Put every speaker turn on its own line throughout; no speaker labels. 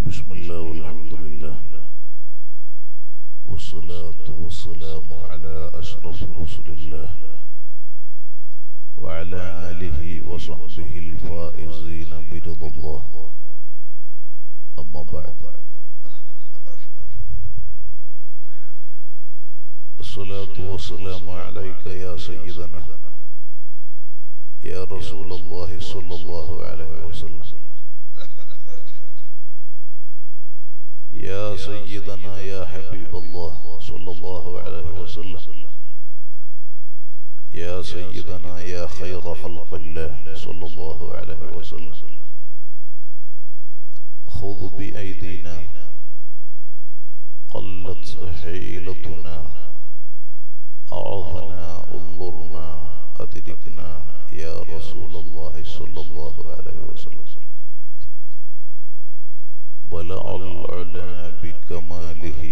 بسم الله والحمد لله والصلاة والسلام على أشرف رسل الله وعلى آله وصحبه الفائزين برضا الله أما بعد الصلاة والسلام عليك يا سيدنا يا رسول الله صلى الله عليه وسلم يا سيدنا يا حبيب الله صلى الله عليه وسلم يا سيدنا يا خير خلق الله صلى الله عليه وسلم خذ بأيدينا قلت حيلتنا أعظنا انظرنا أدركنا يا رسول الله صلى الله عليه وسلم بلع العلا بكماله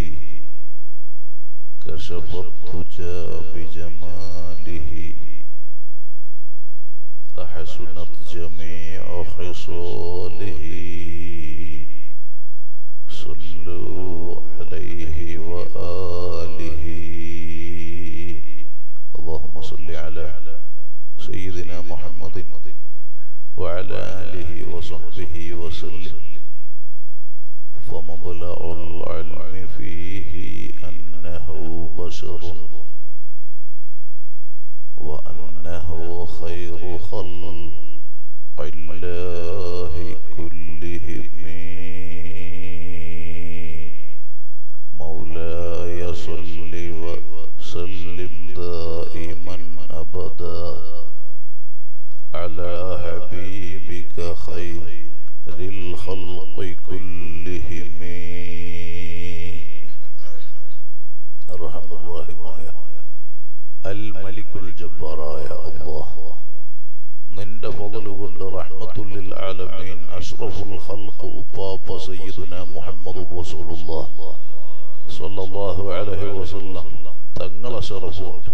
كشف الضجى بجماله أحسنت جميع خصاله صلوا عليه وآله اللهم صل على سيدنا محمد وعلى آله وصحبه وسلم فمبلغ العلم فيه أنه بشر وأنه خير خلق الله كلهم مولاي صل وسلم دائما أبدا على حبيبك خير الخلق كلهم أرحم الراحمين الملك الجبار يا الله നിന്റെ ഫضല് കൊണ്ട് റഹ്മത്തുല്ലിൽ ആലമീൻ അഷ്റഫുൽ ഖൽഖ് ഉപ്പാപ്പ സയ്യിദുന മുഹമ്മദ് റസൂലുള്ളാഹ് സ്വല്ലല്ലാഹു അലൈഹി വസല്ലം തങ്ങളെ ശറഫ് കൊണ്ട്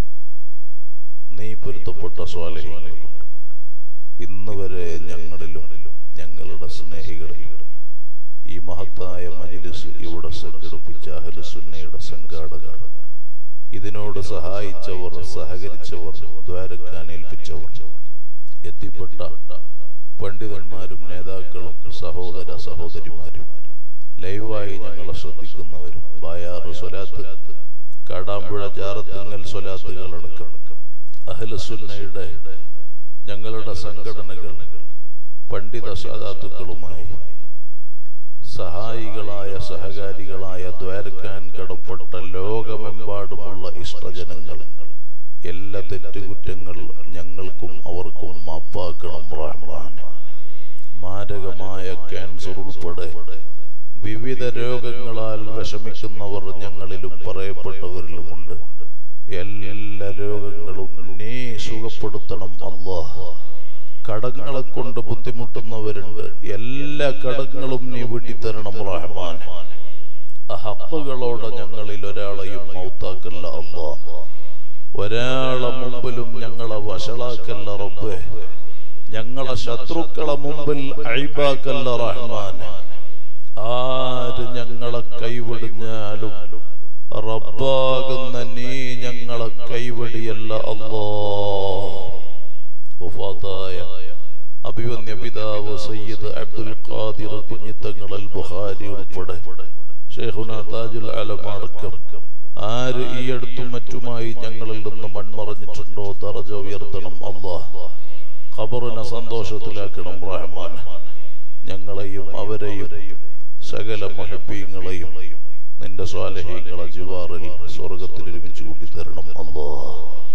നീ പൊരുത്തപ്പെട്ട സ്വാലഹികളെ ഇന്ന് വരെ ഞങ്ങളിലും ഞങ്ങളുടെ സ്നേഹികളിലും ഈ മഹത്തായ മജിലിസ് ഇവിടെ സംഘടിപ്പിച്ച അഹലുസുന്നയുടെ സംഘാടകർ ഇതിനോട് സഹായിച്ചവർ സഹകരിച്ചവർ ദ്വാരക്കാൻ ഏൽപ്പിച്ചവർ എത്തിപ്പെട്ട പണ്ഡിതന്മാരും നേതാക്കളും സഹോദര സഹോദരിമാരും ലൈവായി ഞങ്ങളെ ശ്രദ്ധിക്കുന്നവരും ബായാറ് സ്വലാത്ത് കാടാമ്പുഴ ജാറത്തിങ്ങൽ സ്വലാത്തുകളടക്കം അഹ്ലസുന്നയുടെ ഞങ്ങളുടെ സംഘടനകൾ പണ്ഡിത സാധാത്തുക്കളുമായി സഹായികളായ സഹകാരികളായ ദ്വാരക്കാൻ കടപ്പെട്ട ലോകമെമ്പാടുമുള്ള ഇഷ്ടജനങ്ങൾ എല്ലാ തെറ്റുകുറ്റങ്ങൾ ഞങ്ങൾക്കും അവർക്കും മാപ്പാക്കണം റഹ്മാൻ മാരകമായ ക്യാൻസർ ഉൾപ്പെടെ വിവിധ രോഗങ്ങളാൽ വിഷമിക്കുന്നവർ ഞങ്ങളിലും പറയപ്പെട്ടവരിലുമുണ്ട് എല്ലാ രോഗങ്ങളും നീ സുഖപ്പെടുത്തണം അള്ളാഹ് കടങ്ങളെ കൊണ്ട് ബുദ്ധിമുട്ടുന്നവരുണ്ട് എല്ലാ കടങ്ങളും നീ വീട്ടിത്തരണം റഹ്മാൻ ഹക്കുകളോടെ ഞങ്ങളിൽ ഒരാളെയും മൗത്താക്കല്ല അള്ളാ ഒരാളെ മുമ്പിലും ഞങ്ങളെ വഷളാക്കല്ല റബ്ബേ ഞങ്ങളെ ശത്രുക്കളെ മുമ്പിൽ അഴിബാക്കല്ല റഹ്മാൻ ആര് ഞങ്ങളെ കൈവിടിഞ്ഞാലും റബ്ബാകുന്ന നീ ഞങ്ങളെ കൈവടിയല്ല അല്ലോ വഫാത്തായ അഭിവന്യ പിതാവ് സയ്യിദ് അബ്ദുൽ ഖാദിർ കുഞ്ഞിത്തങ്ങൾ അൽ ബുഖാരി ഉൾപ്പെടെ ഷെയ്ഖുന താജുൽ അലം അടക്കം ആര് ഈ അടുത്തും മറ്റുമായി ഞങ്ങളിൽ നിന്ന് മൺമറഞ്ഞിട്ടുണ്ടോ ദറജ ഉയർത്തണം അള്ളാഹ് ഖബറിനെ സന്തോഷത്തിലാക്കണം റഹ്മാൻ ഞങ്ങളെയും അവരെയും സകല മഹബീങ്ങളെയും നിന്റെ സ്വാലഹീങ്ങളെ ജിവാറിൽ സ്വർഗത്തിൽ ഒരുമിച്ച് കൂട്ടിത്തരണം അള്ളാഹ്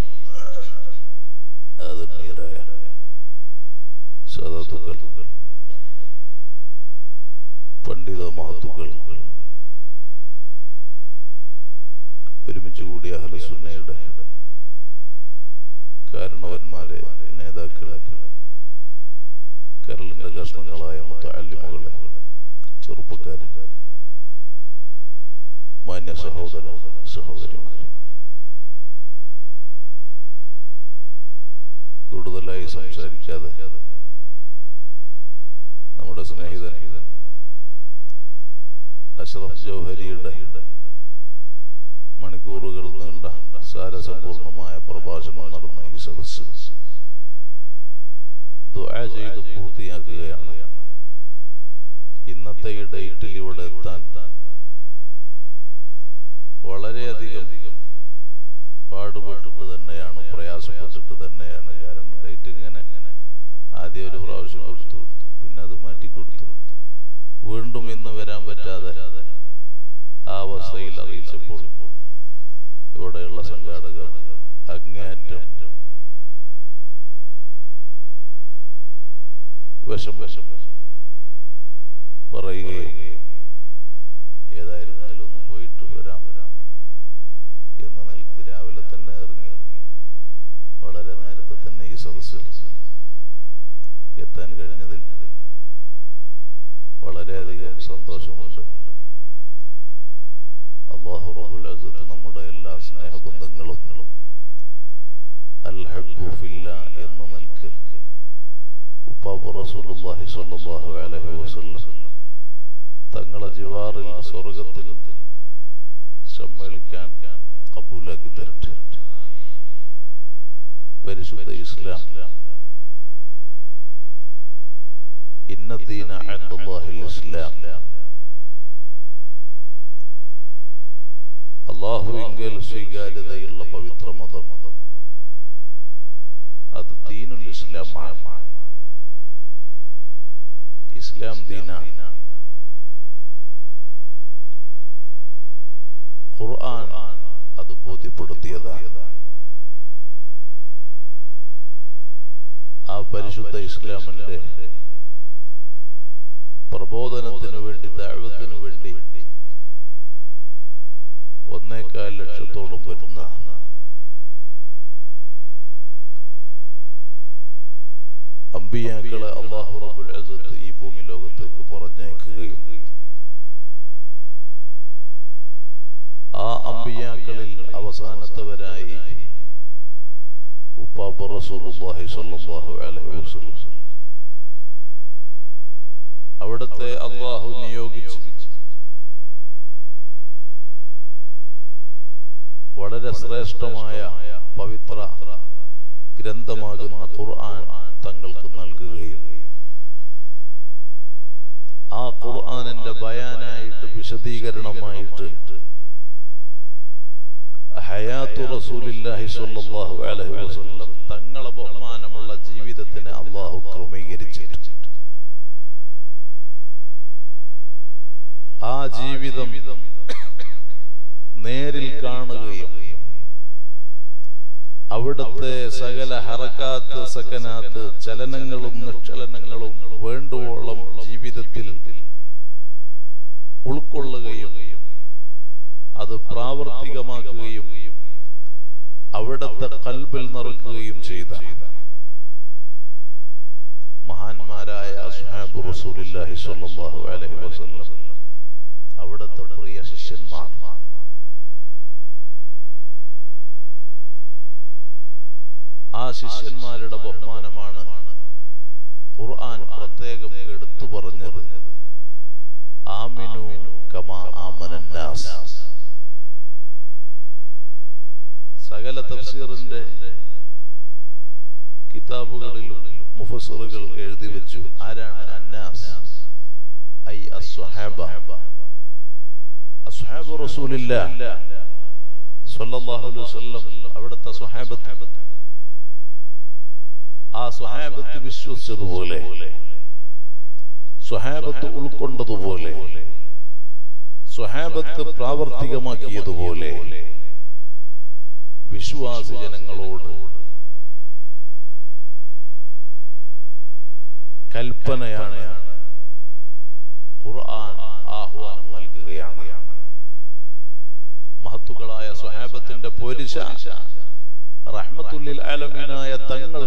ആദരണീയരായ സദത്തുക്കൾ പണ്ഡിത മഹത്തുക്കൾ ഒരുമിച്ച് കൂടിയ അഹലസുന്നയുടെ കാരണവന്മാരെ നേതാക്കളെ കരളിന്റെ കഷ്ണങ്ങളായ മുത്തല്ലിമുകളെ ചെറുപ്പക്കാരെ മാന്യ സഹോദര സഹോദരിമാരെ കൂടുതലായി സംസാരിക്കാതെ നമ്മുടെ സ്നേഹിതൻ അഷ്റഫ് ജൗഹരിയുടെ മണിക്കൂറുകൾ നീണ്ട സാരസമ്പൂർണമായ പ്രഭാഷണം നടന്ന ഈ സദസ് ദുആ ചെയ്ത് പൂർത്തിയാക്കുകയാണ് ഇന്നത്തെ ഈ ഡേറ്റിൽ ഇവിടെ എത്താൻ വളരെയധികം പാടുപെട്ടിട്ട് തന്നെയാണ് പ്രയാസപ്പെട്ടിട്ട് തന്നെയാണ് കാരണം ഡേറ്റ് ഇങ്ങനെ ആദ്യം ഒരു പ്രാവശ്യം കൊടുത്തു പിന്നെ അത് മാറ്റി കൊടുത്തു വീണ്ടും ഇന്ന് വരാൻ പറ്റാതെ ആ അവസ്ഥയിൽ അറിയിച്ചപ്പോൾ ഇവിടെയുള്ള സംഘാടകർ അങ്ങേയറ്റം വിഷം വിഷം പറയുകയും ഏതായിരുന്നാലും ഒന്ന് പോയിട്ട് വരാം എന്ന നിലക്ക് രാവിലെ തന്നെ ഇറങ്ങി വളരെ നേരത്തെ തന്നെ ഈ സദസ്സിൽ എത്താൻ കഴിഞ്ഞതിൽ വളരെയധികം സന്തോഷമുണ്ട് അള്ളാഹു റബുൽ അസത്ത് നമ്മുടെ എല്ലാ സ്നേഹബന്ധങ്ങളും അൽ ഹബ്ബു ഫില്ല എന്ന നിലക്ക് ഉപ്പാബ് റസൂലുള്ളാഹി സ്വല്ലല്ലാഹു അലൈഹി വസല്ലം തങ്ങളെ ജിവാറിൽ സ്വർഗത്തിൽ സമ്മേളിക്കാൻ കബൂലാക്കി തരട്ടെ പരിശുദ്ധ ഇസ്ലാം ഇന്ന ദീന അൻദല്ലാഹിൽ ഇസ്ലാം അള്ളാഹുവിങ്കൽ സ്വീകാര്യതയുള്ള പവിത്ര മതം അത് ദീനുൽ ഇസ്ലാമാണ് ഇസ്ലാം ദീന ഖുർആൻ അത് ബോധ്യപ്പെടുത്തിയതാണ് ആ പരിശുദ്ധ ഇസ്ലാമിന്റെ പ്രബോധനത്തിന് വേണ്ടി ദൈവത്തിന് വേണ്ടി ഒന്നേകാൽ ലക്ഷത്തോളം വരുന്ന അമ്പിയാക്കളെ അള്ളാഹു റബുൽ അസത്ത് ഈ ഭൂമി ലോകത്തേക്ക് പറഞ്ഞയക്കുകയും ആ അമ്പിയാക്കളിൽ അവസാനത്തവരായി ഉപ്പാപ്പ റസൂലുള്ളാഹി സ്വല്ലല്ലാഹു അലൈഹി വസല്ലം അവിടുത്തെ അള്ളാഹു നിയോഗിച്ചു വളരെ ശ്രേഷ്ഠമായ പവിത്ര ഗ്രന്ഥമാകുന്ന ഖുർആൻ തങ്ങൾക്ക് നൽകുകയും ആ ഖുർആനിന്റെ ബയാനായിട്ട് വിശദീകരണമായിട്ട് ഹയാത്തു റസൂലില്ലാഹി സ്വല്ലല്ലാഹു അലൈഹി വസല്ലം തങ്ങളെ ബഹുമാനമുള്ള ജീവിതത്തിന് അള്ളാഹു ക്രമീകരിച്ചിട്ടുണ്ട് ആ ജീവിതം നേരിൽ കാണുകയും അവിടുത്തെ സകല ഹറക്കാത്ത് സക്കനാത്ത് ചലനങ്ങളും നിക്ഷലനങ്ങളും വേണ്ടുവോളം ജീവിതത്തിൽ ഉൾക്കൊള്ളുകയും അത് പ്രാവർത്തികമാക്കുകയും അവിടത്തെ കൽബിൽ നിറക്കുകയും ചെയ്ത മഹാന്മാരായ അസ്ഹാബ് റസൂലില്ലാഹി സ്വല്ലല്ലാഹു അലൈഹി വസല്ലം അവിടുത്തെ പ്രിയ ശിഷ്യന്മാർ ആ ശിഷ്യന്മാരുടെ ബഹുമാനമാണ് ഖുർആൻ പ്രത്യേകം എടുത്തു പറഞ്ഞത് ആമിനു കമാ ആമനന്നാസ് സകല തഫ്സീറിന്റെ കിതാബുകളിലും മുഫസറുകൾ എഴുതി വെച്ചു ആരാണ് അന്നാസ് ഐ അസ്വഹാബ അസ്ഹാബ് റസൂലില്ല സല്ലല്ലാഹു അലൈഹി വസല്ലം അവിടുത്തെ സ്വഹാബത്ത് ആ സ്വഹാബത്ത് വിശ്വസിച്ചതുപോലെ സ്വഹാബത്ത് ഉൾക്കൊണ്ടതുപോലെ സ്വഹാബത്ത് പ്രാവർത്തികമാക്കിയതുപോലെ വിശ്വാസി ജനങ്ങളോട് കൽപ്പനയാണ് ഖുർആൻ ആഹ്വാനം നൽകുകയാണ് മഹത്തുക്കളായ സ്വഹാബത്തിന്റെ പോരിശ റഹ്മത്തുല്ലിൽ ആലമീനായ തങ്ങൾ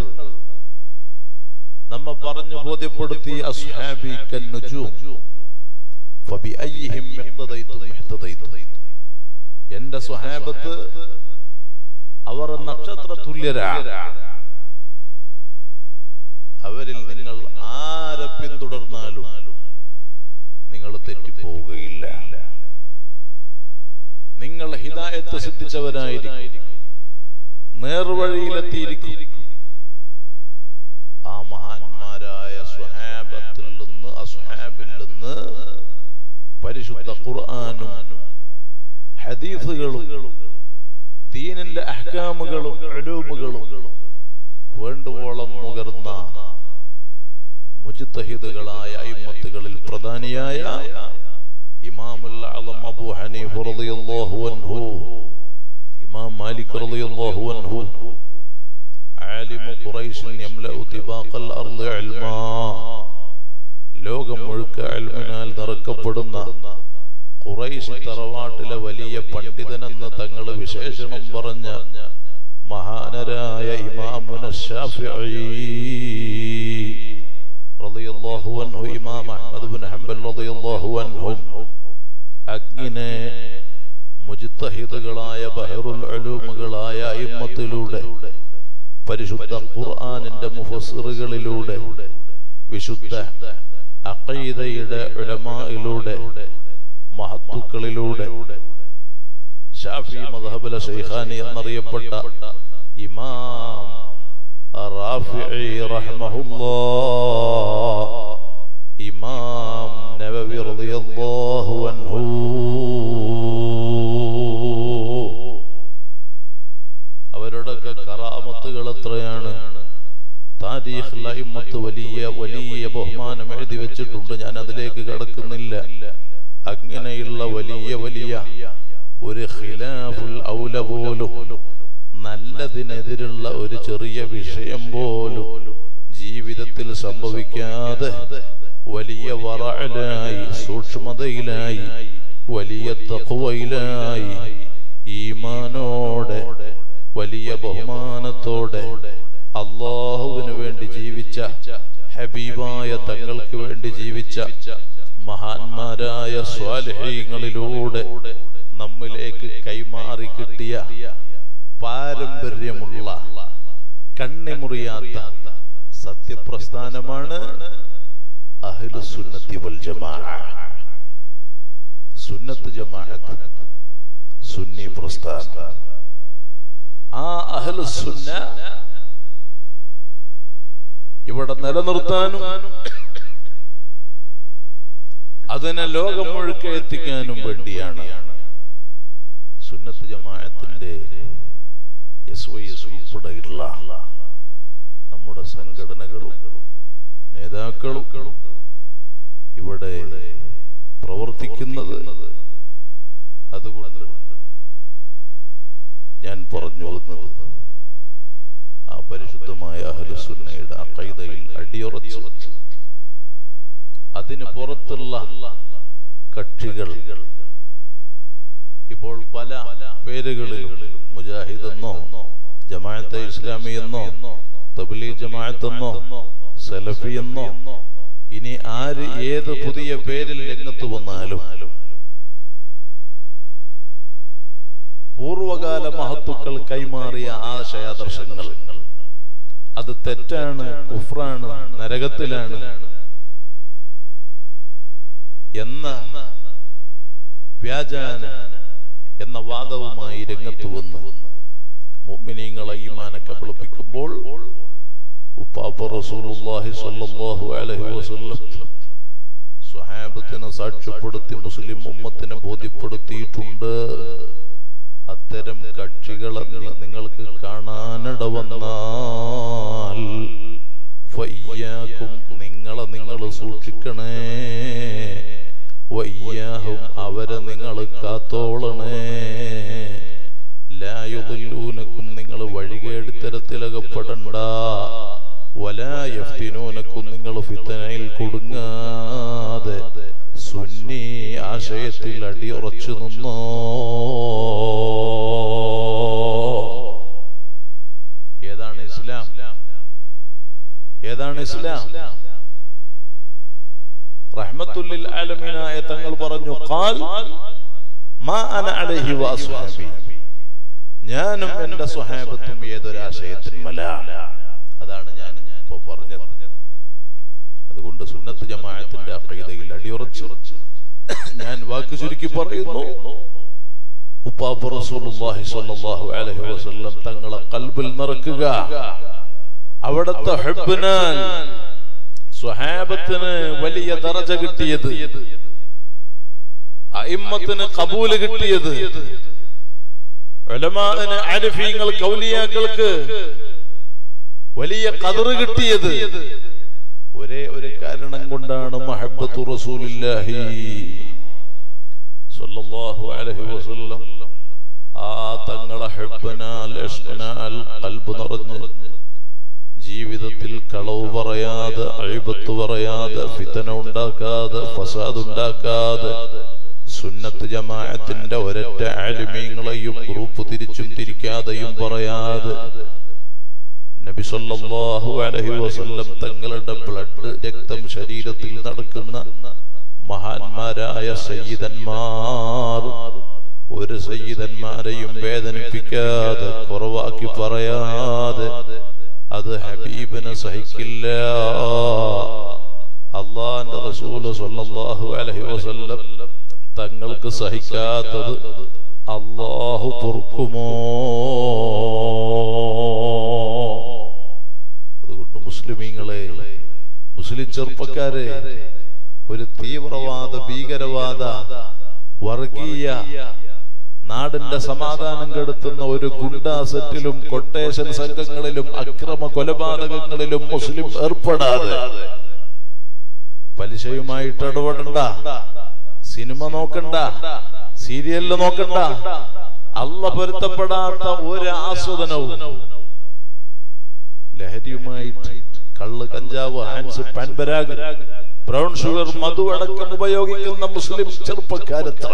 നമ്മ പറഞ്ഞു ബോധ്യപ്പെടുത്തി അസ്ഹാബി കന്നുജൂം ഫബിഅയ്യിഹിം ഇഖ്തദൈതും ഇഹ്തദൈതും എന്റെ സ്വഹാബത്ത് അവർ നക്ഷത്ര തുല്യരാ അവരിൽ നിങ്ങൾ ആരെ പിന്തുടർന്നാലും നിങ്ങൾ നിങ്ങൾ തെറ്റിപ്പോവുകയില്ല നിങ്ങൾ ഹിദായത്ത് സിദ്ധിച്ചവരായിരിക്കും നേർവഴിയിലെത്തിയിരിക്കും ആ മഹാന്മാരായ സ്വഹാബത്തിൽ നിന്ന് അസ്ഹാബിൽ നിന്ന് പരിശുദ്ധ ഖുർആാനും ഹദീസുകളും ദീനിന്റെ അഹ്കാമുകളും അലൂമുകളും വേണ്ടുവോളം മുകർന്ന മുജ്തഹിദുകളായ അയിമത്തുകളിൽ പ്രധാനിയായ ഇമാമുൽ അളം അബൂ ഹനീഫ് റളിയല്ലാഹു അൻഹു ഇമാം മാലിക് റളിയല്ലാഹു അൻഹു عالم قريش يملأ طباق الأرض علما ലോകം മുഴുക്ക അൽമിനാൽ നിറക്കപ്പെടുന്ന ഖുറൈശ് തറവാട്ടിലെ വലിയ പണ്ഡിതനെന്ന് തങ്ങൾ വിശേഷണം പറഞ്ഞ മഹാനരായ ഇമാമുന ശാഫിഈ റളിയല്ലാഹു അൻഹു ഇമാം അഹ്മദ് ബിൻ ഹംബൽ റളിയല്ലാഹു അൻഹു അഗ്നെ മുജ്തഹിദുകളായ ബഹറുൽ ഉലൂമുകളായ അയിമ്മത്തിലൂടെ പരിശുദ്ധ ഖുർആനിന്റെ മുഫസ്സിറുകളിലൂടെ വിശുദ്ധ അഖീദയുടെ ഉലമായിലൂടെ മഹത്തുക്കളിലൂടെ ഷാഫി മദ്ഹബിലെ ഷെയ്ഖാനി എന്നറിയപ്പെട്ട ഇമാം റാഫിഈ റഹ്മഹുല്ലാഹ് ഇമാം നബവി റളിയല്ലാഹു അൻഹു അവരുടെയൊക്കെ കറാമത്തുകൾ എത്രയാണ് താരീഖ് ലൈമത്ത് വലിയ വലിയ ബഹുമാനം എഴുതി വെച്ചിട്ടുണ്ട് ഞാൻ അതിലേക്ക് കടക്കുന്നില്ല അങ്ങനെയുള്ള വലിയ വലിയ ഒരു ഖിലാഫുൽ ഔല പോലും നല്ലതിനെതിരുള്ള ഒരു ചെറിയ വിഷയം പോലും ജീവിതത്തിൽ സംഭവിക്കാതെ വലിയ വറയിലായി സൂക്ഷ്മതയിലായി വലിയ തഖ്വയിലായി ഈമാനോടെ വലിയ ബഹുമാനത്തോടെ അള്ളാഹുവിന് വേണ്ടി ജീവിച്ച ഹബീബായ തങ്ങൾക്ക് വേണ്ടി ജീവിച്ച മഹാന്മാരായ സ്വാലഹീങ്ങളിലൂടെ നമ്മിലേക്ക് കൈമാറി കിട്ടിയ പാരമ്പര്യമുള്ള കണ്ണിമുറിയാത്ത സത്യപ്രസ്ഥാനമാണ് അഹ്ലുസുന്നത്തി വൽ ജമാഅ സുന്നത്ത് ജമാഅത്ത് സുന്നി പ്രസ്ഥാനം ആ അഹ്ലുസുന്ന ഇവിടെ നിലനിർത്താനും അതിനെ ലോകം മുഴുക്കെ എത്തിക്കാനും വേണ്ടിയാണ് സുന്നത്ത് ജമാഅത്തിന്റെ എസ് വൈ എസ് ഉൾപ്പെടെയുള്ള നമ്മുടെ സംഘടനകളും നേതാക്കളും ഇവിടെ പ്രവർത്തിക്കുന്നത് അതുകൊണ്ട് ഞാൻ പറഞ്ഞു വന്നത് ആ പരിശുദ്ധമായ അഹ്ലുസുന്നയുടെ അഖീദയിൽ അടിയുറച്ച് അതിന് പുറത്തുള്ള കക്ഷികൾ ഇപ്പോൾ പല പേരുകളിൽ മുജാഹിദ് എന്നോ ജമാഅത്തെ ഇസ്ലാമി എന്നോ തബ്ലീ ജമാഅത്ത് എന്നോ സലഫി എന്നോ ഇനി ആര് ഏത് പുതിയ പേരിൽ രംഗത്ത് വന്നാലും പൂർവകാല മഹത്തുക്കൾ കൈമാറിയ ആശയാദർശങ്ങൾ അത് തെറ്റാണ് കുഫ്രാണ് നരകത്തിലാണ് എന്ന വ്യാജാന എന്ന വാദവുമായി രംഗത്ത് വന്ന് മുഅ്മിനീങ്ങളെ ഈമാനൊക്കെ വിളിപ്പിക്കുമ്പോൾ ഉപ്പാപ്പ റസൂലുള്ളാഹി സ്വല്ലല്ലാഹു അലൈഹി വസല്ലം സ്വഹാബത്തിനെ സാക്ഷ്യപ്പെടുത്തി മുസ്ലിം ഉമ്മത്തിനെ ബോധ്യപ്പെടുത്തിയിട്ടുണ്ട് അത്തരം കക്ഷികളെ നി- നിങ്ങൾക്ക് കാണാനിട വന്നാൽ ഫയ്യാക്കും നിങ്ങളെ നിങ്ങൾ സൂക്ഷിക്കണേ വയ്യാഹും അവരെ നിങ്ങൾ കാത്തോളണേ ലായുദല്ലൂനക്കും നിങ്ങൾ വഴികേടിത്തരത്തിലകപ്പെടണ്ട വലായഫ്തിനൂനക്കും നിങ്ങൾ ഫിത്തനയിൽ കുടുങ്ങാതെ സുന്നി ആശയത്തിൽ അടിയുറച്ചു നിന്നോ ഏതാണ് ഇസ്ലാം ഏതാണ് ഇസ്ലാം റഹ്മത്തുല്ലിൽ ആലമീനായ തങ്ങൾ പറഞ്ഞു ഖാൽ മാ അന അലൈഹി വഅസ്ഹാബി ഞാനും എന്റെ സ്വഹാബത്തും ഏതൊരാശയത്തിന്മല അതാണ് ഞാൻ ഇപ്പോ പറഞ്ഞത് അതുകൊണ്ട് സുന്നത്ത് ജമാഅത്തിന്റെ അഖീദയിൽ അടിയുറച്ച് ഞാൻ വാക്ക് ചുരുക്കി പറയുന്നു ഉപ്പാപ്പ റസൂലുള്ളാഹി സ്വല്ലല്ലാഹു അലൈഹി വസല്ലം തങ്ങളെ കൽബിൽ നിറക്കുക അവിടുത്തെ ഹബ്ബിനാൽ സ്വഹാബത്തിന് വലിയ ദറജ കിട്ടിയത് അയിമ്മത്തിന് കബൂല് കിട്ടിയത് ഉലമാന് അരിഫീങ്ങൾ കൗലിയാക്കൾക്ക് വലിയ കതറ് കിട്ടിയത് ഒരേ ഒരു കാരണം കൊണ്ടാണ് മഹബത്തു റസൂലില്ലാഹി സല്ലല്ലാഹു അലൈഹി വസല്ലം ആ തങ്ങളെ ഹബ്ബനാൽ ഇഷ്ഖനാൽ ഖൽബ് നിറഞ്ഞ് ജീവിതത്തിൽ കളവ് പറയാതെ അഴിബത്ത് പറയാതെ ഫിത്തന ഉണ്ടാക്കാതെ ഫസാദ് ഉണ്ടാക്കാതെ സുന്നത്ത് ജമാഅത്തിന്റെ ഒരൊറ്റ ആലിമീങ്ങളെയും ഗ്രൂപ്പ് തിരിച്ചും തിരിക്കാതെയും പറയാതെ നബി സല്ലല്ലാഹു അലൈഹി വസല്ലം തങ്ങളുടെ ബ്ലഡ് രക്തം ശരീരത്തിൽ നടക്കുന്ന മഹാന്മാരായ സയ്യിദന്മാർ ഒരു സയ്യിദന്മാരെയും വേദനിപ്പിക്കാതെ കുറവാക്കി പറയാതെ അത് ഹബീബിനെ സഹിക്കില്ല അള്ളാന്റെ റസൂല് സല്ലല്ലാഹു അലൈഹി വസല്ലം തങ്ങൾക്ക് സഹിക്കാത്തത് അള്ളാഹു പൊറുക്കുമോ അതുകൊണ്ട് മുസ്ലിമീങ്ങളെ മുസ്ലിം ചെറുപ്പക്കാരെ ഒരു തീവ്രവാദ ഭീകരവാദ വർഗീയ നാടിന്റെ സമാധാനം കെടുത്തുന്ന ഒരു ഗുണ്ടാസെറ്റിലും കൊട്ടേഷൻ സംഘങ്ങളിലും അക്രമ കൊലപാതകങ്ങളിലും മുസ്ലിം ഏർപ്പെടാതെ പലിശയുമായിട്ട് ഇടപെടണ്ട സിനിമ നോക്കണ്ട സീരിയലില് നോക്കണ്ട അല്ല പൊരുത്തപ്പെടാത്ത ഒരു ആസ്വദനവും ലഹരിയുമായിട്ട് കള്ള് കഞ്ചാവ് ഹാൻസ് പാൻപരാഗ് ബ്രൗൺ ഷുഗർ മധു അടക്കം ഉപയോഗിക്കുന്ന മുസ്ലിം ചെറുപ്പക്കാരെത്ര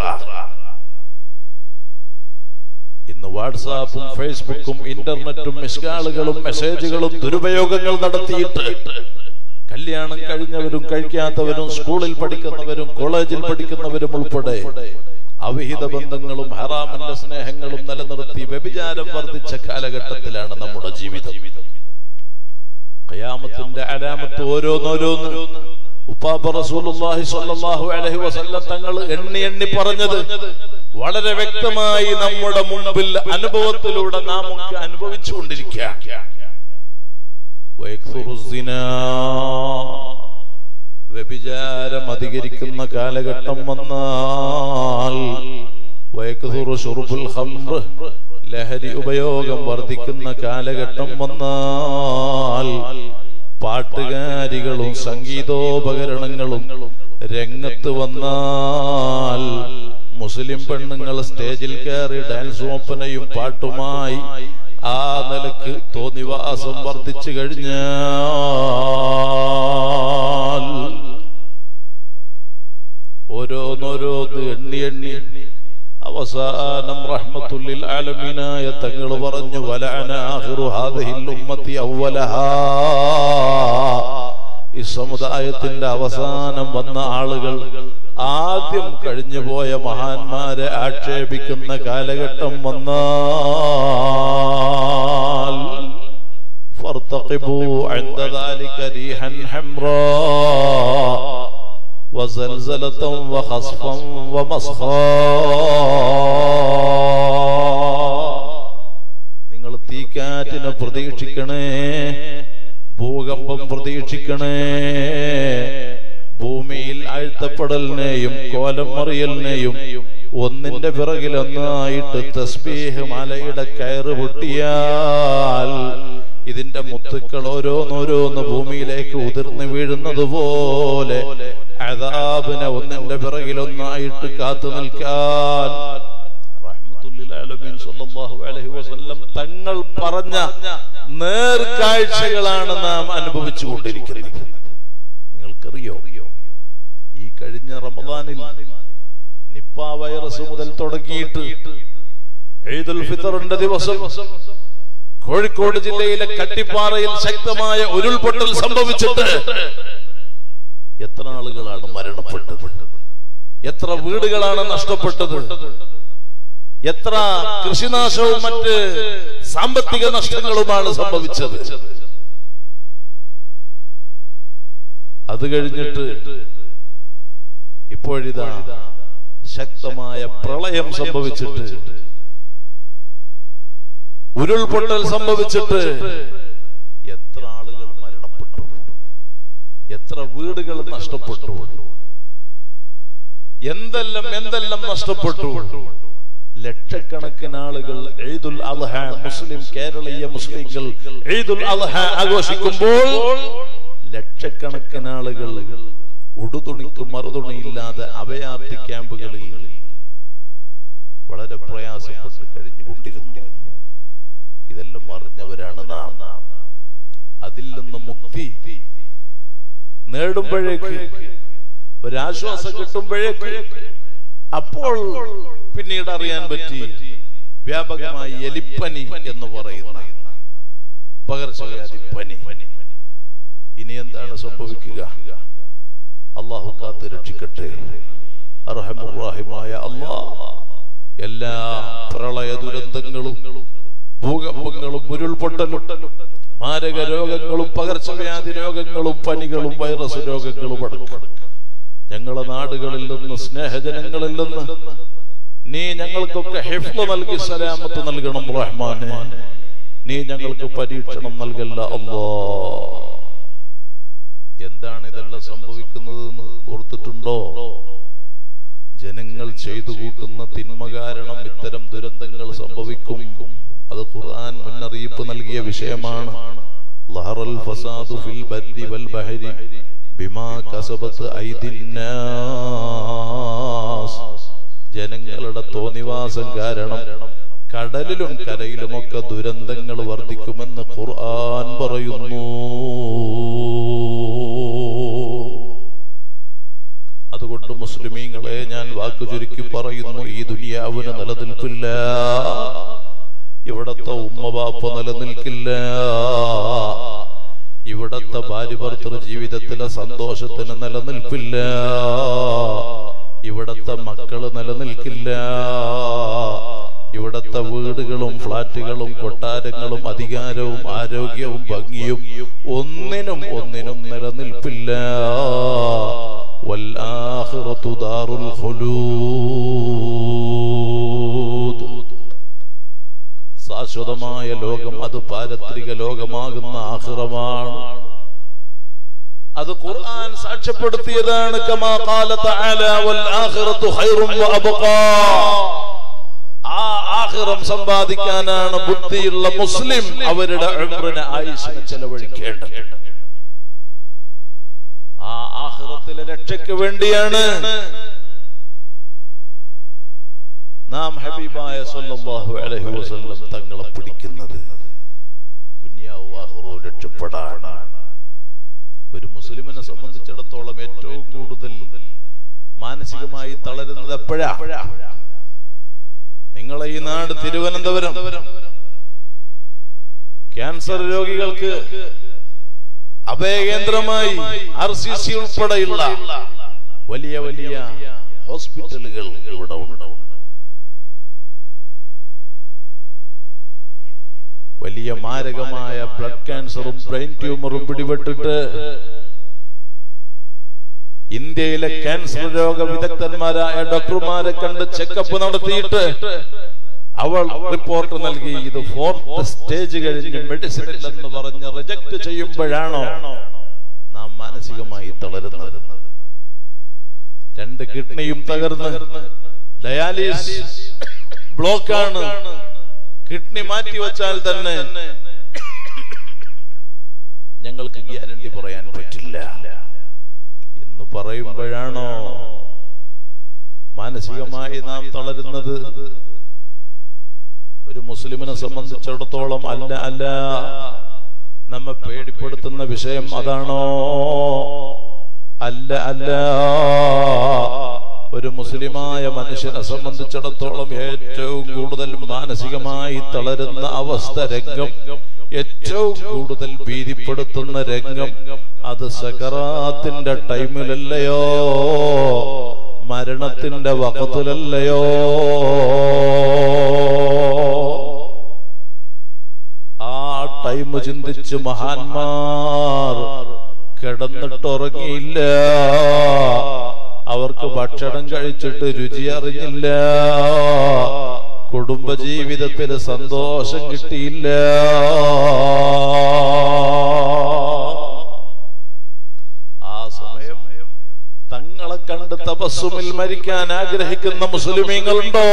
ഇന്ന് വാട്സാപ്പും ഫേസ്ബുക്കും ഇന്റർനെറ്റും മിസ്കാളുകളും മെസ്സേജുകളും ദുരുപയോഗങ്ങൾ നടത്തിയിട്ട് കല്യാണം കഴിഞ്ഞവരും കഴിക്കാത്തവരും സ്കൂളിൽ പഠിക്കുന്നവരും കോളേജിൽ പഠിക്കുന്നവരും ഉൾപ്പെടെ അവിഹിത ബന്ധങ്ങളും ഹറാമിന്റെ സ്നേഹങ്ങളും നിലനിർത്തി വ്യഭിചാരം വർദ്ധിച്ച കാലഘട്ടത്തിലാണ് നമ്മുടെ ജീവിതം ഖയാമത്തിന്റെ അലാമത്ത് ഓരോന്നോരോന്ന് ഉപ്പാപ്പ റസൂലുള്ളാഹി സ്വല്ലല്ലാഹു അലൈഹി വസല്ലം തങ്ങൾ എണ്ണി എണ്ണി പറഞ്ഞത് വളരെ വ്യക്തമായി നമ്മുടെ മുമ്പിൽ അനുഭവത്തിലൂടെ നാം ഒക്കെ അനുഭവിച്ചുകൊണ്ടിരിക്കുക വയക്സുറു സിനാ. വ്യഭിചാരം അധികരിക്കുന്ന കാലഘട്ടം വന്നാൽ വയക്സുറു ശുർബുൽ ഖംറ്. ലഹരി ഉപയോഗം വർദ്ധിക്കുന്ന കാലഘട്ടം വന്നാൽ പാട്ടുകാരികളും സംഗീതോപകരണങ്ങളും രംഗത്ത് വന്നാൽ മുസ്ലിം പെണ്ണുങ്ങൾ സ്റ്റേജിൽ കയറി ഡാൻസ് ഓപ്പനയും പാട്ടുമായി ആ നിലക്ക് തോന്നിവാസം വർദ്ധിച്ചു കഴിഞ്ഞാൽ ഓരോന്നോരോന്ന് എണ്ണി എണ്ണി അവസാനം റഹ്മത്തുല്ലിൽ ആലമീനായ തങ്ങൾ പറഞ്ഞു വലഅനാഹിറു ഹാദിഹിൽ ഉമ്മത്തി അവ്വലഹാ ഈ സമുദായത്തിന്റെ അവസാനം വന്ന ആളുകൾ ആദ്യം കഴിഞ്ഞുപോയ മഹാന്മാരെ ആക്ഷേപിക്കുന്ന കാലഘട്ടം വന്നാൽ فارتقبوا عند ذلك ريحا حمراء وزلزلة وخصفا ومسخا നിങ്ങൾ തീക്കാറ്റിനെ പ്രതീക്ഷിക്കണേ ഭൂകമ്പം പ്രതീക്ഷിക്കണേ ഭൂമിയിൽ ആഴ്ത്തപ്പെടലിനെയും കോലം മറിയലിനെയും ഒന്നിന്റെ പിറകിലൊന്നായിട്ട് തസ്ബീഹ് മലയുടെ കയറ് പൊട്ടിയാൽ ഇതിന്റെ മുത്തുക്കൾ ഓരോന്നോരോന്ന് ഭൂമിയിലേക്ക് ഉതിർന്നു വീഴുന്നത് പോലെ അതാബിനെ ഒന്നിന്റെ പിറകിലൊന്നായിട്ട് കാത്തു നിൽക്കാൻ റഹ്മത്തുല്ലിൽ ആലമീൻ സ്വല്ലല്ലാഹു അലൈഹി വസല്ലം തങ്ങൾ പറഞ്ഞ നേർക്കാഴ്ചകളാണ് നാം അനുഭവിച്ചു കൊണ്ടിരിക്കുന്നത് നിങ്ങൾക്കറിയോ ഈ കഴിഞ്ഞ റമദാനിൽ നിപ്പ വൈറസ് മുതൽ തുടങ്ങിയിട്ട് ഈദുൽ ഫിത്തറിന്റെ ദിവസം കോഴിക്കോട് ജില്ലയിലെ കട്ടിപ്പാറയിൽ ശക്തമായ ഉരുൾപൊട്ടൽ സംഭവിച്ചിട്ട് എത്ര ആളുകളാണ് മരണപ്പെട്ടത് എത്ര വീടുകളാണ് നഷ്ടപ്പെട്ടത് എത്ര കൃഷിനാശവും മറ്റ് സാമ്പത്തിക നഷ്ടങ്ങളുമാണ് സംഭവിച്ചത് അത് കഴിഞ്ഞിട്ട് ഇപ്പോഴിതാ ശക്തമായ പ്രളയം സംഭവിച്ചിട്ട് ഉരുൾപൊട്ടൽ സംഭവിച്ചിട്ട് എത്ര ആളുകൾ മരണപ്പെട്ടു എത്ര വീടുകൾ നഷ്ടപ്പെട്ടു എന്തെല്ലാം എന്തെല്ലാം നഷ്ടപ്പെട്ടു ലക്ഷക്കണക്കിന് ആളുകൾ ഈദുൽ അദ്ഹ മുസ്ലിം കേരളീയ മുസ്ലിങ്ങൾ ഈദുൽ അദ്ഹ ആഘോഷിക്കുമ്പോൾ ലക്ഷക്കണക്കിന് ആളുകൾ ഉടുതുണിക്ക് മറുതുണിയില്ലാതെ അഭയാർത്ഥി ക്യാമ്പുകളിൽ വളരെ പ്രയാസപ്പെട്ട് കഴിഞ്ഞുകൊണ്ടിരുന്നു ഇതെല്ലാം അറിഞ്ഞവരാണ് നാം അതിൽ നിന്ന് മുക്തി നേടുമ്പോഴേക്ക് ഒരാശ്വാസം കിട്ടുമ്പോഴേക്ക് അപ്പോൾ പിന്നീട് അറിയാൻ പറ്റി വ്യാപകമായി എലിപ്പനി എന്ന് പറയുന്ന പകർച്ചവ്യാധി പനി ഇനി എന്താണ് സംഭവിക്കുക അള്ളാഹു കാത്ത് രക്ഷിക്കട്ടെ അർഹമുറാഹിമായ അള്ളാഹ് എല്ലാ പ്രളയ ദുരന്തങ്ങളും ഭൂകമ്പങ്ങളും ഉരുൾപൊട്ടലും മാരക രോഗങ്ങളും പകർച്ചവ്യാധി രോഗങ്ങളും പനികളും വൈറസ് രോഗങ്ങളും അടക്കം ഞങ്ങളെ നാടുകളിൽ നിന്ന് സ്നേഹജനങ്ങളിൽ നിന്ന് നീ ഞങ്ങൾക്കൊക്കെ ഹിഫ്ള് നൽകി സലാമത്ത് നൽകണം റഹ്മാനെ നീ ഞങ്ങൾക്ക് പരീക്ഷണം നൽകല്ല അല്ലോ എന്താണ് ഇതെല്ലാം സംഭവിക്കുന്നത് എന്ന് ഓർത്തിട്ടുണ്ടോ ജനങ്ങൾ ചെയ്തു കൂട്ടുന്ന തിന്മ കാരണം ഇത്തരം ദുരന്തങ്ങൾ സംഭവിക്കും അത് ഖുർആൻ മുന്നറിയിപ്പ് നൽകിയ വിഷയമാണ് ലഹറൽ ഫസാദു ഫിൽ ബർരി വൽ ബഹരി ബിമാ കസബത്ത് ഐദിന്നാസ് ജനങ്ങളുടെ തോന്നിവാസം കാരണം കടലിലും കരയിലുമൊക്കെ ദുരന്തങ്ങൾ വർദ്ധിക്കുമെന്ന് ഖുർആൻ പറയുന്നു അതുകൊണ്ട് മുസ്ലിമീങ്ങളെ ഞാൻ വാക്കു ചുരുക്കി പറയുന്നു ഈ ദുനിയാവിന് നിലനിൽപ്പില്ല ഇവിടത്തെ ഉമ്മ ബാപ്പ നിലനിൽക്കില്ല ഇവിടത്തെ ഭാര്യ ഭർത്തൃ ജീവിതത്തിലെ സന്തോഷത്തിന് നിലനിൽപ്പില്ല ഇവിടത്തെ മക്കള് നിലനിൽക്കില്ല ഇവിടത്തെ വീടുകളും ഫ്ളാറ്റുകളും കൊട്ടാരങ്ങളും അധികാരവും ആരോഗ്യവും ഭംഗിയും ഒന്നിനും ഒന്നിനും നിലനിൽപ്പില്ല والآخرة دار الخلود ശാശ്വതമായ ലോകം അത് പാരത്രിക ലോകമാകുന്ന ആഹ്റമാണ് അത് ഖുർആൻ സാക്ഷ്യപ്പെടുത്തിയതാണ് കമാ ഖാല തആല വൽ ആഖിറതു ഖൈറും വഅബ്ഖാ ആ ആഖിറം സമ്പാദിക്കാനാണ് ബുദ്ധിയുള്ള മുസ്ലിം അവരുടെ ഉംറിനെ ആയുസ്സിനെ ചെലവഴിക്കേണ്ടത് ആ ആഹ്റത്തിലെ രക്ഷയ്ക്ക് വേണ്ടിയാണ് നാം ഹബീബായ സല്ലല്ലാഹു അലൈഹി വസല്ലം തങ്ങളെ പിടിക്കുന്നത് ദുനിയാവും ആഹ്റവും രക്ഷപ്പെടാൻ ഒരു മുസ്ലിമിനെ സംബന്ധിച്ചിടത്തോളം ഏറ്റവും കൂടുതൽ മാനസികമായി തളരുന്നത് എപ്പോഴാ നിങ്ങളെ ഈ നാട് തിരുവനന്തപുരം ക്യാൻസർ രോഗികൾക്ക് അഭയകേന്ദ്രമായി ആർ സി സി ഉൾപ്പെടെയുള്ള വലിയ വലിയ ഹോസ്പിറ്റലുകൾ ഇവിടെ ഉണ്ട് വലിയ മാരകമായ ബ്ലഡ് ക്യാൻസറും ബ്രെയിൻ ട്യൂമറും പിടിപെട്ടിട്ട് ഇന്ത്യയിലെ ക്യാൻസർ രോഗ വിദഗ്ധന്മാരായ ഡോക്ടർമാരെ കണ്ട് ചെക്കപ്പ് നടത്തിയിട്ട് അവൾ റിപ്പോർട്ട് നൽകി ഇത് ഫോർത്ത് സ്റ്റേജ് കഴിഞ്ഞ് മെഡിസിൻ ഇല്ലെന്ന് പറഞ്ഞ് റിജക്ട് ചെയ്യുമ്പോഴാണോ നാം മാനസികമായി തളരുന്നത് രണ്ട് കിഡ്നിയും തകർന്ന് ഡയാലിസ് ബ്ലോക്കാണ് കിഡ്നി മാറ്റി വെച്ചാൽ തന്നെ ഞങ്ങൾക്ക് ഗ്യാരണ്ടി പറയാൻ പറ്റില്ല എന്ന് പറയുമ്പോഴാണോ മാനസികമായി നാം തളരുന്നത് ഒരു മുസ്ലിമിനെ സംബന്ധിച്ചിടത്തോളം അല്ല അല്ല നമ്മെ പേടിപ്പെടുത്തുന്ന വിഷയം അതാണോ അല്ല അല്ല ഒരു മുസ്ലിമായ മനുഷ്യനെ സംബന്ധിച്ചിടത്തോളം ഏറ്റവും കൂടുതൽ മാനസികമായി തളരുന്ന അവസ്ഥ രംഗം ഏറ്റവും കൂടുതൽ ഭീതിപ്പെടുത്തുന്ന രംഗം അത് സകറാത്തിന്റെ ടൈമിലല്ലയോ മരണത്തിന്റെ വകത്തിലല്ലയോ ആ ടൈം ചിന്തിച്ച് മഹാന്മാർ കിടന്നിട്ടുറങ്ങിയില്ല അവർക്ക് ഭക്ഷണം കഴിച്ചിട്ട് രുചി അറിഞ്ഞില്ല കുടുംബജീവിതത്തിൽ സന്തോഷം കിട്ടിയില്ല ആ സമയം തങ്ങളെ കണ്ട് തപസ്സുമിൽ മരിക്കാൻ ആഗ്രഹിക്കുന്ന മുസ്ലിമീങ്ങളുണ്ടോ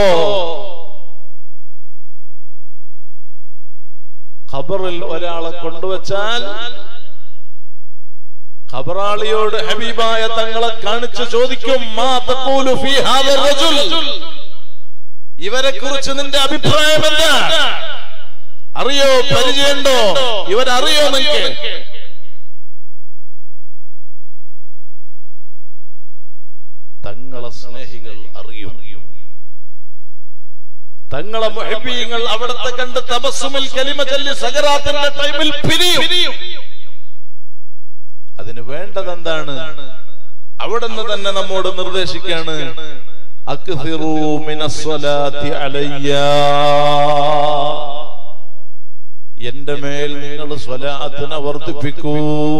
ഖബറിൽ ഒരാളെ കൊണ്ടുവച്ചാൽ ഖബറാളിയോട് ഹബീബായ തങ്ങളെ കാണിച്ചു ചോദിക്കും മാ തഖൂലു ഫീ ഹാദർ റജുൽ ഇവരെ കുറിച്ച് നിന്റെ അഭിപ്രായം എന്താ അറിയോ പരിചയമുണ്ടോ ഇവരറിയോ നിനക്ക് തങ്ങളെ സ്നേഹികൾ അറിയും തങ്ങളെ മുഹബീങ്ങൾ അവിടത്തെ കണ്ട് തപസ്സുമിൽ കലിമ ചൊല്ലി സഗറാത്തിന്റെ ടൈമിൽ പിരിയും അതിന് വേണ്ടത് എന്താണ് അവിടുന്ന് തന്നെ നമ്മോട് നിർദ്ദേശിക്കാണ് അക്സിറൂ മിനസ്സലാത്തി അലയ്യ എന്റെ മേൽ നിങ്ങൾ സ്വലാത്തിനെ വർദ്ധിപ്പിക്കൂ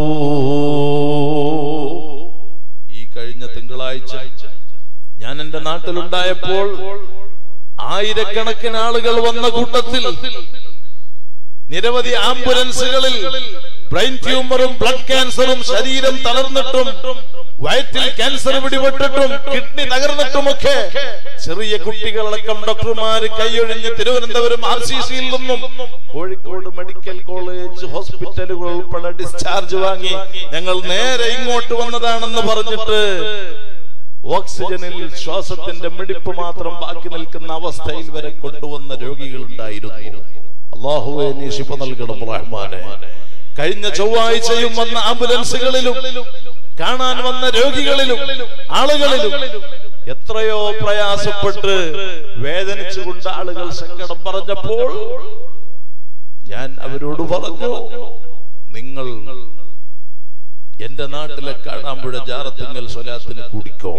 ഈ കഴിഞ്ഞ തിങ്കളാഴ്ച ഞാൻ എന്റെ നാട്ടിലുണ്ടായപ്പോൾ ആയിരക്കണക്കിന് ആളുകൾ വന്ന കൂട്ടത്തിൽ നിരവധി ആംബുലൻസുകളിൽ ബ്രെയിൻ ട്യൂമറും ബ്ലഡ് ക്യാൻസറും ശരീരം തളർന്നിട്ടും വയറ്റിൽ ക്യാൻസർ പിടിപെട്ടിട്ടും കിഡ്നി തകർന്നിട്ടുമൊക്കെ ചെറിയ കുട്ടികളടക്കം ഡോക്ടർമാര് കൈയൊഴിഞ്ഞ് തിരുവനന്തപുരം ആർ സി സിയിൽ നിന്നും കോഴിക്കോട് മെഡിക്കൽ കോളേജ് ഹോസ്പിറ്റലുകൾ ഉൾപ്പെടെ ഡിസ്ചാർജ് വാങ്ങി ഞങ്ങൾ നേരെ ഇങ്ങോട്ട് വന്നതാണെന്ന് പറഞ്ഞിട്ട് ഓക്സിജനിൽ ശ്വാസത്തിന്റെ മിടിപ്പ് മാത്രം ബാക്കി നിൽക്കുന്ന അവസ്ഥയിൽ വരെ കൊണ്ടുവന്ന രോഗികളുണ്ടായിരുന്നു അള്ളാഹുവെ നീ ശിഫ നൽകണം റഹ്മാനെ കഴിഞ്ഞ ചൊവ്വാഴ്ചയും വന്ന ആംബുലൻസുകളിലും കാണാൻ വന്ന രോഗികളിലും ആളുകളിലും എത്രയോ പ്രയാസപ്പെട്ട് വേദനിച്ചുകൊണ്ട് ആളുകൾ സങ്കടം പറഞ്ഞപ്പോൾ ഞാൻ അവരോട് പറഞ്ഞു നിങ്ങൾ എന്റെ നാട്ടിലെ കാടാമ്പുഴ ജാറത്തിങ്കൽ സ്വലാത്തിന് കുടിക്കോ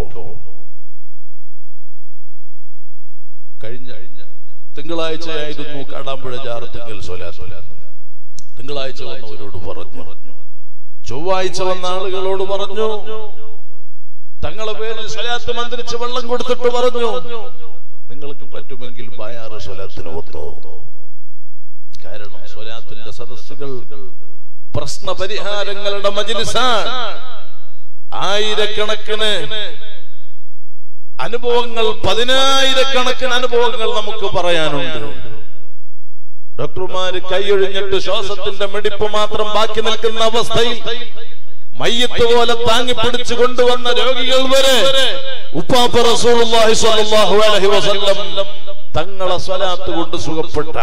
കഴിഞ്ഞ തിങ്കളാഴ്ചയായിരുന്നു കാടാമ്പുഴ ജാറത്തിങ്കൽ സ്വലാത്ത് തിങ്കളാഴ്ച വന്നവരോട് പറഞ്ഞു ചൊവ്വാഴ്ച വന്ന ആളുകളോട് പറഞ്ഞു തങ്ങളെ പേരിൽ സ്വലാത്ത് മന്ത്രിച്ച് വെള്ളം കൊടുത്തിട്ട് പറഞ്ഞു നിങ്ങൾക്ക് പറ്റുമെങ്കിൽ ബായാറ് സ്വലാത്തിന് ഒത്തോ കാരണം സ്വലാത്തിന്റെ സദസ്സുകൾ പ്രശ്ന പരിഹാരങ്ങളുടെ മജിലിസാണ് ആയിരക്കണക്കിന് അനുഭവങ്ങൾ പതിനായിരക്കണക്കിന് അനുഭവങ്ങൾ നമുക്ക് പറയാനുണ്ട് ഡോക്ടർമാര് കൈയൊഴിഞ്ഞിട്ട് ശ്വാസത്തിന്റെ മിടിപ്പ് മാത്രം ബാക്കി നിൽക്കുന്ന അവസ്ഥയിൽ മയ്യത്ത് പോലെ താങ്ങി പിടിച്ചു കൊണ്ടുവന്ന രോഗികൾ വരെ ഉപ്പാപ്പ റസൂലുള്ളാഹി സ്വല്ലല്ലാഹു അലൈഹി വസല്ലം തങ്ങളെ സ്വലാത്ത് കൊണ്ട് സുഖപ്പെട്ട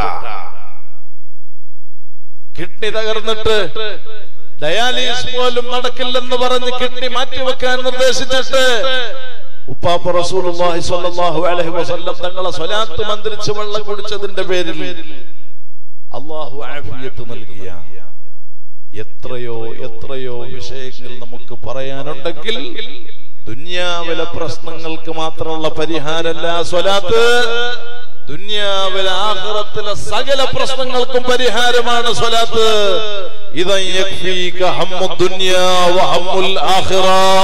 കിഡ്നി തകർന്നിട്ട് ഡയാലിസിസ് പോലും നടക്കില്ലെന്ന് പറഞ്ഞ് കിഡ്നി മാറ്റിവെക്കാൻ നിർദ്ദേശിച്ചിട്ട് ഉപ്പാപ്പ റസൂലുള്ളാഹി സ്വല്ലല്ലാഹു അലൈഹി വസല്ലം തങ്ങളെ സ്വലാത്ത് മന്ത്രിച്ച് വെള്ളം കുടിച്ചതിന്റെ പേരിൽ അള്ളാഹു ആഫിയത്ത് നൽകിയ എത്രയോ എത്രയോ വിഷയങ്ങൾ നമുക്ക് പറയാനുണ്ടെങ്കിൽ ദുന്യാവിലെ പ്രശ്നങ്ങൾക്ക് മാത്രമുള്ള പരിഹാരമല്ല സ്വലാത്ത് ദുന്യാവിലെ ആഖിറത്തിലെ സകല പ്രശ്നങ്ങൾക്കും പരിഹാരമാണ് സ്വലാത്ത് ഇദൻ യക്ഫീക ഹമ്മു ദുനിയാ വഹമ്മുൽ ആഖിറ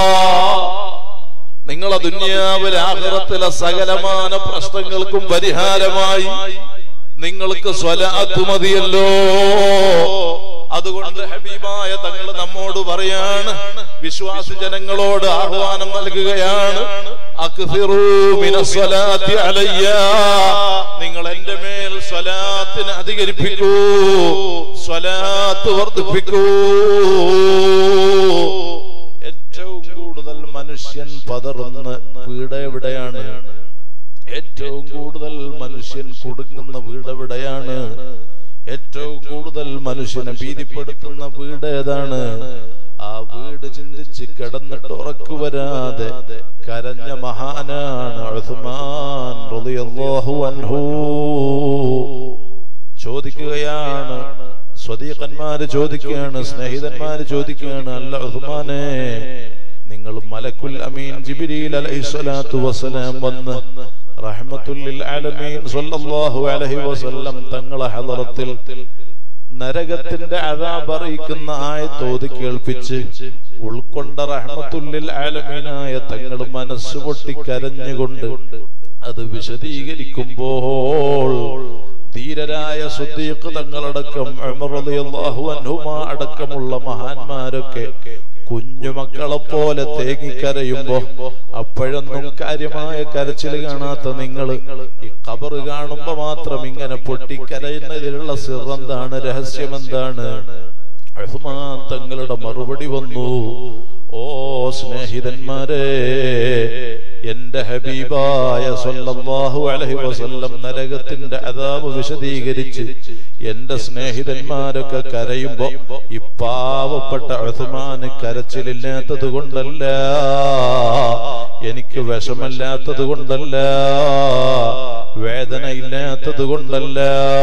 നിങ്ങളെ ദുന്യാവിലെ ആഖിറത്തിലെ സകലമാന പ്രശ്നങ്ങൾക്കും പരിഹാരമായി നിങ്ങൾക്ക് സ്വലാത്ത് മതിയല്ലോ അതുകൊണ്ട് ഹബീബായ തങ്ങൾ നമ്മോട് പറയാണ് വിശ്വാസി ജനങ്ങളോട് ആഹ്വാനം നൽകുകയാണ് അക്സിറൂ മിനസ്സലാത്തി അലയ്യ നിങ്ങൾ എന്റെ മേൽ സ്വലാത്തിന് അധികരിപ്പിക്കൂ സ്വലാത്ത് വർദ്ധിപ്പിക്കൂ ഏറ്റവും കൂടുതൽ മനുഷ്യൻ പതറുന്ന വീട് എവിടെയാണ് ഏറ്റവും കൂടുതൽ മനുഷ്യൻ കൊടുക്കുന്ന വീട് എവിടെയാണ് ഏറ്റവും കൂടുതൽ മനുഷ്യനെ ഭീതിപ്പെടുത്തുന്ന വീട് ഏതാണ് ആ വീട് ചിന്തിച്ച് കിടന്നിട്ട് ഉറക്കു വരാതെ കരഞ്ഞ മഹാനാണ് ഉസ്മാൻ റളിയല്ലാഹു അൻഹു ചോദിക്കുകയാണ് സ്വദീഖന്മാര് ചോദിക്കുകയാണ് സ്നേഹിതന്മാര് ചോദിക്കുകയാണ് അല്ല ഉസ്മാനെ നിങ്ങൾ മലക്കുൽ അമീൻ ജിബിരിൽ അലൈഹിസ്സലാത്തു വസ്സലാം വന്ന് റഹ്മത്തുല്ലിൽ ആലമീൻ സ്വല്ലല്ലാഹു അലൈഹി വസല്ലം തങ്ങളെ ഹളറത്തിൽ നരകത്തിന്റെ അതാബ് അറിയിക്കുന്ന ആയത്ത് ഓതി കേൾപ്പിച്ച് ഉൾക്കൊണ്ട റഹ്മത്തുല്ലിൽ ആലമീനായ തങ്ങൾ മനസ്സ് പൊട്ടി കരഞ്ഞുകൊണ്ട് അത് വിശദീകരിക്കുമ്പോൾ ധീരരായ സുദ്ദീഖ് തങ്ങളടക്കം ഉമർ റളിയല്ലാഹു അൻഹുമാ അടക്കമുള്ള മഹാന്മാരൊക്കെ കുഞ്ഞുമക്കളെ പോലെ തേങ്ങിക്കരയുമ്പോ അപ്പോഴൊന്നും കാര്യമായ കരച്ചിൽ കാണാത്ത നിങ്ങൾ ഈ കബറ് കാണുമ്പോ മാത്രം ഇങ്ങനെ പൊട്ടിക്കരയുന്നതിലുള്ള സിറെന്താണ് രഹസ്യം എന്താണ് ഉസ്മാൻ തങ്ങളുടെ മറുപടി വന്നു ഓ സ്നേഹിതന്മാരെ എന്റെ ഹബീബായ സല്ലല്ലാഹു അലൈഹി വസല്ലം നരകത്തിന്റെ അതാപ് വിശദീകരിച്ച് എന്റെ സ്നേഹിതന്മാരൊക്കെ കരയുമ്പോ ഈ പാവപ്പെട്ട ഉസ്മാന് കരച്ചിലില്ലാത്തത് കൊണ്ടല്ല എനിക്ക് വിഷമല്ലാത്തത് കൊണ്ടല്ല വേദന ഇല്ലാത്തത് കൊണ്ടല്ല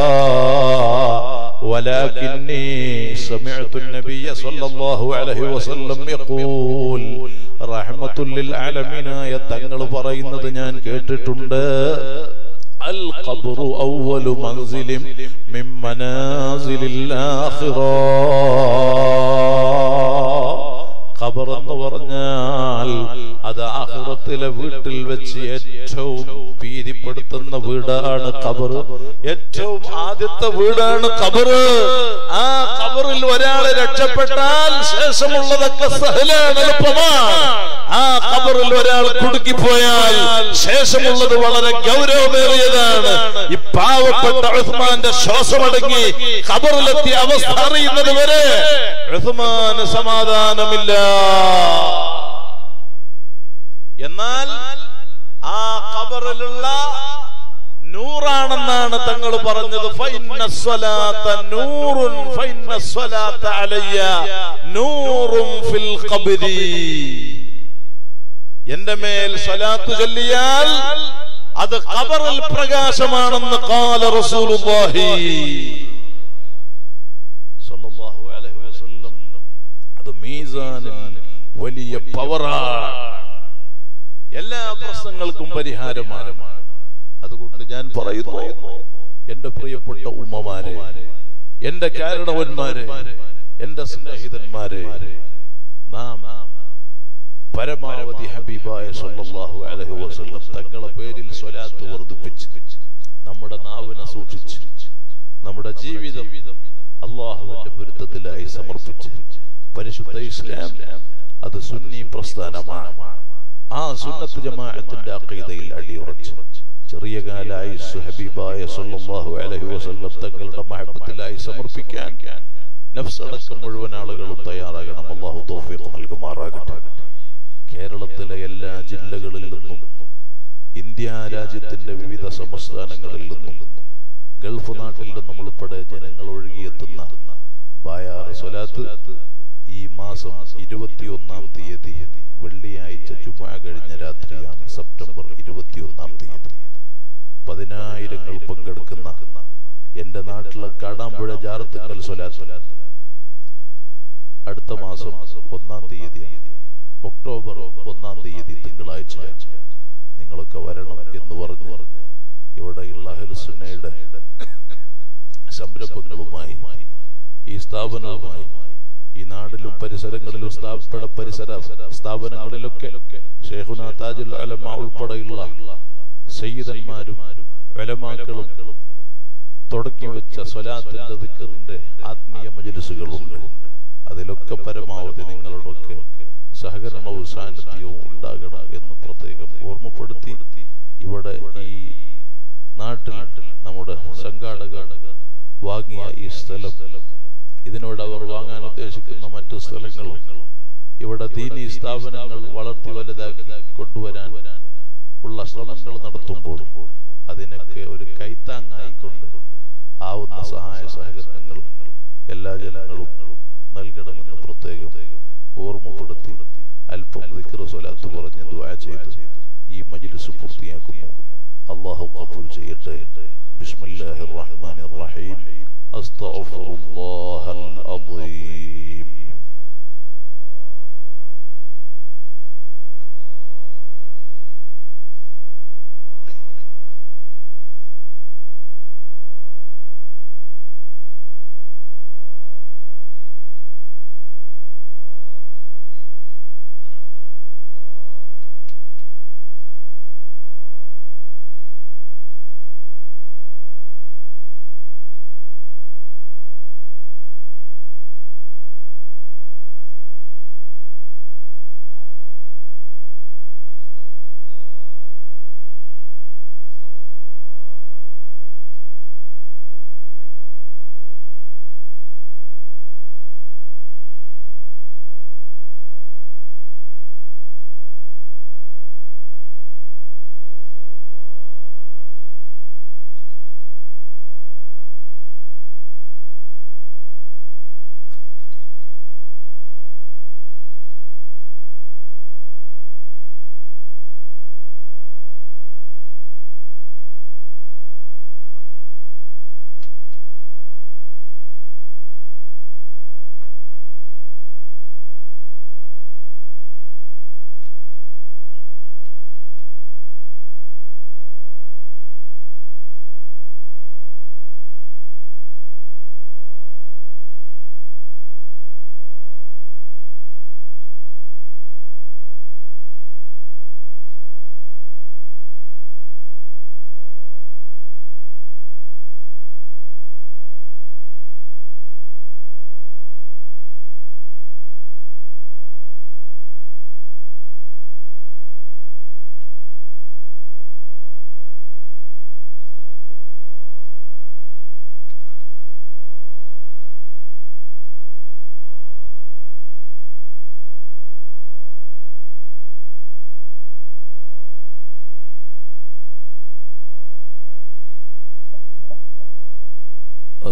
ولكني سمعت النبي صلى الله عليه وسلم يقول رحمة للعالمين തങ്ങൾ പറയുന്നത് ഞാൻ കേട്ടിട്ടുണ്ട് القبر أول منزل من منازل الآخرة ഖബർ എന്ന് പറഞ്ഞാൽ അത് ആഹ്റത്തിലെ വീട്ടിൽ വെച്ച് ഏറ്റവും ഭീതിപ്പെടുത്തുന്ന വീടാണ് ഖബർ ഏറ്റവും ആദ്യത്തെ വീടാണ് ഖബർ ആ ഖബറിൽ ഒരാളെ രക്ഷപ്പെട്ടാൽ ശേഷമുള്ളതൊക്കെ സഹലാണ് എളുപ്പമാണ് ആ ഖബറിൽ ഒരാൾ കുടുക്കിപ്പോയാൽ ശേഷമുള്ളത് വളരെ ഗൗരവമേറിയതാണ് ഈ പാവപ്പെട്ട ഉസ്മാന്റെ ശ്വാസമടങ്ങി ഖബറിലെത്തിയ അവസ്ഥ അറിയുന്നത് വരെ ഉസ്മാന് സമാധാനമില്ല എന്നാൽ ആ ഖബറിലുള്ള നൂറാണെന്നാണ് തങ്ങൾ പറഞ്ഞത് ഫൈന്ന സ്വലാത്ത നൂറുൻ ഫൈന്ന സ്വലാത്ത അലയ്യ നൂറും ഫിൽ ഖബരി എന്റെ മേൽ സ്വലാത്ത് ചൊല്ലിയാൽ അത് ഖബറിൽ പ്രകാശമാണെന്ന് കാല റസൂലുള്ളാഹി സ്വല്ലല്ലാഹു അലൈഹി വസല്ലം അത് മീസാനിൽ വലിയ പവറാണ് എല്ലാ പ്രശ്നങ്ങൾക്കും പരിഹാരമാണ് അതുകൊണ്ട് ഞാൻ പറയുന്നു എന്റെ പ്രിയപ്പെട്ട ഉമ്മമാരെ എന്റെ കാരണവന്മാരെ എന്റെ സ്നേഹിതന്മാരെ നാം പരമാവധി ഹബീബായ സല്ലല്ലാഹു അലൈഹി വസല്ലം തങ്ങളെ പേരിൽ സ്വലാത്ത് വർദ്ധിപ്പിച്ച് നമ്മുടെ നാവിനെ സൂക്ഷിച്ച് നമ്മുടെ ജീവിതം അള്ളാഹുവിന്റെ പൊരുത്തത്തിലായി സമർപ്പിച്ച് പരിശുദ്ധ ഇസ്ലാം അത് സുന്നി പ്രസ്ഥാനമാണ് ആ സുന്നത്ത് ജമാഅത്തിന്റെ അഖീദയിൽ അടിയുറച്ച് ചെറിയ കാലായി ഹബീബായ സല്ലല്ലാഹു അലൈഹി വസല്ലം തങ്ങളുടെ മഹബത്തിലായി സമർപ്പിക്കാൻ നഫ്സടക്കം മുഴുവൻ ആളുകളും തയ്യാറാകണം അള്ളാഹു തൗഫീഖ് നൽകുമാറാകട്ടെ കേരളത്തിലെ എല്ലാ ജില്ലകളിൽ നിന്നും ഇന്ത്യ രാജ്യത്തിന്റെ വിവിധ സംസ്ഥാനങ്ങളിൽ നിന്നും ഗൾഫ് നാട്ടിൽ നിന്നും ഉൾപ്പെടെ ജനങ്ങൾ ഒഴുകിയെത്തുന്ന ബായാറ് സ്വലാത്ത് ഈ മാസം ഇരുപത്തിയൊന്നാം തീയതി വെള്ളിയാഴ്ച ജുമാ കഴിഞ്ഞ രാത്രിയാണ് സെപ്റ്റംബർ ഇരുപത്തിയൊന്നാം തീയതി പതിനായിരങ്ങൾ പങ്കെടുക്കുന്ന എന്റെ നാട്ടിലെ കാടാമ്പുഴ ജാറത്തുങ്കൽ സ്വലാത്ത് അടുത്ത മാസം ഒന്നാം തീയതി ഒക്ടോബർ ഒന്നാം തീയതി തിങ്കളാഴ്ച നിങ്ങളൊക്കെ വരണം എന്ന് പറഞ്ഞു ഇവിടെയുള്ള അഹ്ലുസുന്നയുടെ സംരംഭങ്ങളുമായി ഈ സ്ഥാപനവുമായി ഈ നാടിലും പരിസരങ്ങളിലും സ്ഥാപന പരിസര സ്ഥാപനങ്ങളിലൊക്കെ ഷേഖുന താജുൽ അലമ ഉൾപ്പെടെയുള്ള സയ്യിദന്മാരും അലമാക്കളും തുടക്കി വെച്ച സ്വലാത്തിന്റെ ദിക്കറിന്റെ ആത്മീയ മജലിസുകളുണ്ട് അതിലൊക്കെ പരമാവധി നിങ്ങളോടൊക്കെ സഹകരണവും സാന്നിധ്യവും ഉണ്ടാകണം എന്ന് പ്രത്യേകം ഓർമ്മപ്പെടുത്തി ഇവിടെ ഈ നാട്ടിൽ നമ്മുടെ സംഘാടകർ വാങ്ങിയ ഈ സ്ഥലം ഇതിനോട് അവർ വാങ്ങാൻ ഉദ്ദേശിക്കുന്ന മറ്റു സ്ഥലങ്ങളും ഇവിടെ ദീനീ സ്ഥാപനങ്ങൾ വളർത്തി വലുതാക്കി കൊണ്ടുവരാൻ ഉള്ള ശ്രമങ്ങൾ നടത്തുമ്പോൾ അതിനൊക്കെ ഒരു കൈത്താങ്ങായിക്കൊണ്ട് ആവുന്ന സഹായ സഹകരണങ്ങൾ എല്ലാ ജനങ്ങളും നൽകണമെന്ന് പ്രത്യേകം ഓർമ്മപ്പെടുത്തി അല്പം ദിക്റ് സ്വലാത്ത് പറഞ്ഞ് ദുആ ചെയ്ത് ഈ മജ്ലിസ് പൂർത്തിയാക്കുന്നു അള്ളാഹു കബൂൽ ചെയ്യട്ടെ ബിസ്മില്ലാഹിർ റഹ്മാനിർ റഹീം അസ്തഗ്ഫിറുല്ലാഹൽ അദീം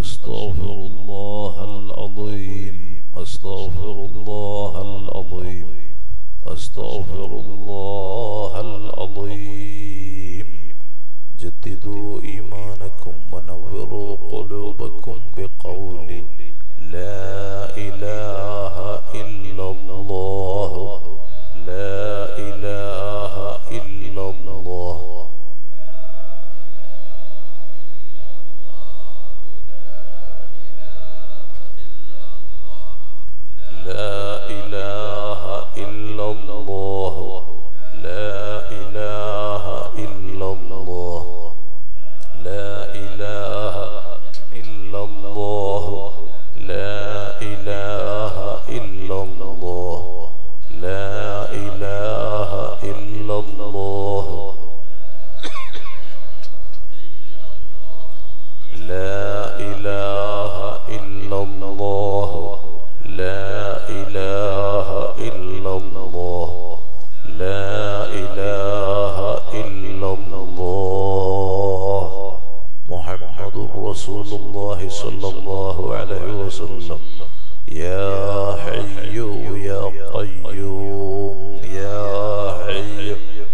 أستغفر الله العظيم أستغفر الله العظيم أستغفر الله العظيم جددوا إيمانكم ونوروا قلوبكم بقول لا إله إلا الله لا إله إلا الله لا إله إلا الله لا إله إلا الله لا إله إلا الله لا إله إلا الله لا إله إلا الله لا إله إلا الله لا إله إلا الله لا إله إلا الله محمد رسول الله صلى الله عليه وسلم يا حي يا قيوم يا حي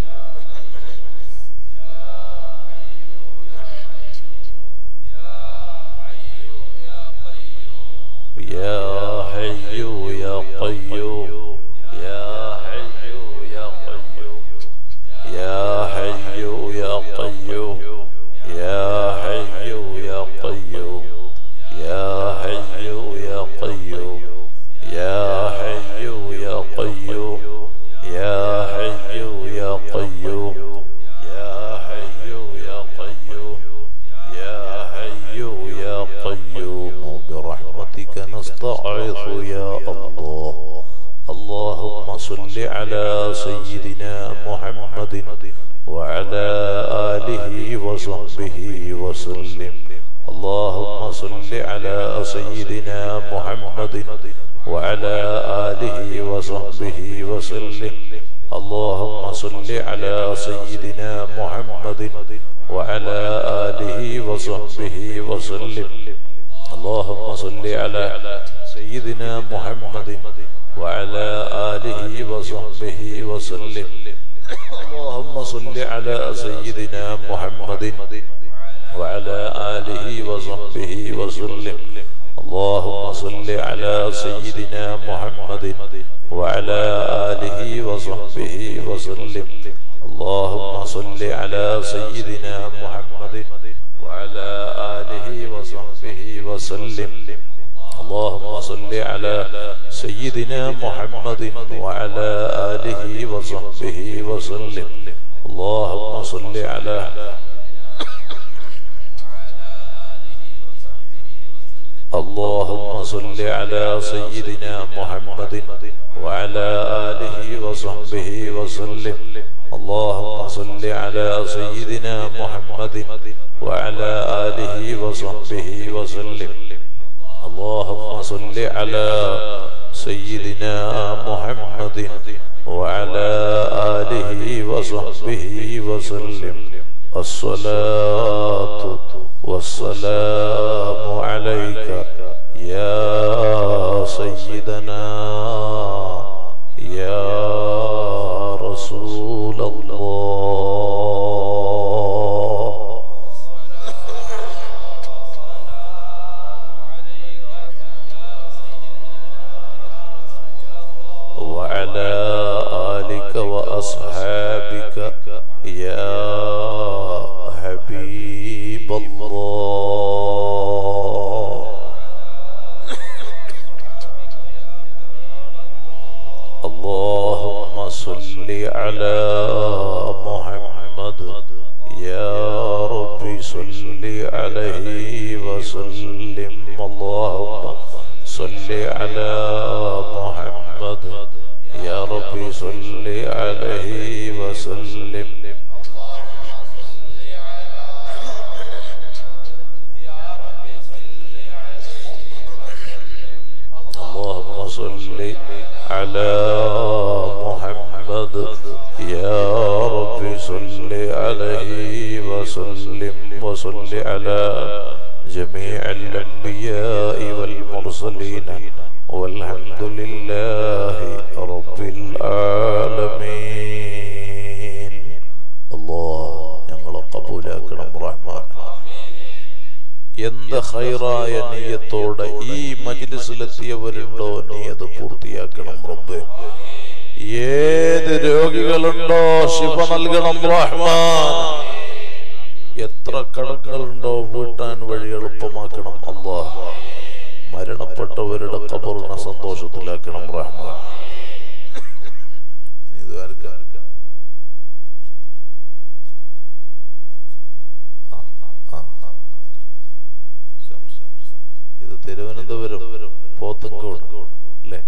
يا حي يا قيوم يا حي يا قيوم يا حي يا قيوم يا حي يا قيوم يا حي يا قيوم يا حي يا قيوم يا حي يا قيوم يا حي يا قيوم يا حي يا قيوم برحمتك نستعيذ يا الله اللهم صل على سيدنا محمد وعلى آله وصحبه وسلم اللهم صل على سيدنا محمد وعلى آله وصحبه وسلم اللهم صل على سيدنا محمد وعلى آله وصحبه وسلم اللهم صل على سيدنا محمد وعلى آله وصحبه وسلم اللهم صل على سيدنا محمد وعلى آله وصحبه وسلم اللهم صل على سيدنا محمد وعلى آله وصحبه وسلم اللهم صل على سيدنا محمد وعلى آله وصحبه وسلم اللهم صل على سيدنا محمد وعلى آله وصحبه وسلم اللهم صل على اللهم صل على سيدنا محمد وعلى آله وصحبه وسلم اللهم صل على سيدنا محمد وعلى آله وصحبه وسلم اللهم صل على سيدنا محمد وعلى آله وصحبه وسلم الصلاة والسلام عليك يا سيدنا يا رسول الله وعلى آلك وأصحابك يا حبيب الله اللهم صل على محمد يا رب صل عليه وسلم اللهم صل على محمد يا رب صل عليه وسلم اللهم صل على محمد يا رب صل عليه وسلم وصل على جميع الأنبياء والمرسلين والحمد لله رب العالمين الله ഞങ്ങളെ കബൂലാക്കണം റഹ്മാൻ എന്ത് ഹൈറായ നീയത്തോടെ ഈ മജിലിസിലെത്തിയവരുണ്ടോ നീ അത് പൂർത്തിയാക്കണം റബ്ബേ ഏത് രോഗികളുണ്ടോ ശിവ നൽകണം റഹ്മാൻ എത്ര കടങ്ങളുണ്ടോ വീട്ടാൻ വഴി എളുപ്പമാക്കണം അള്ളാഹ് മരണപ്പെട്ടവരുടെ കബറിനെ സന്തോഷത്തിലാക്കണം റഹ്മാൻ ഇനി ഇത് ആർക്കാ? ആ, ആ, ആ. ഇത് തിരുവനന്തപുരം പോത്തങ്കോട് അല്ലേ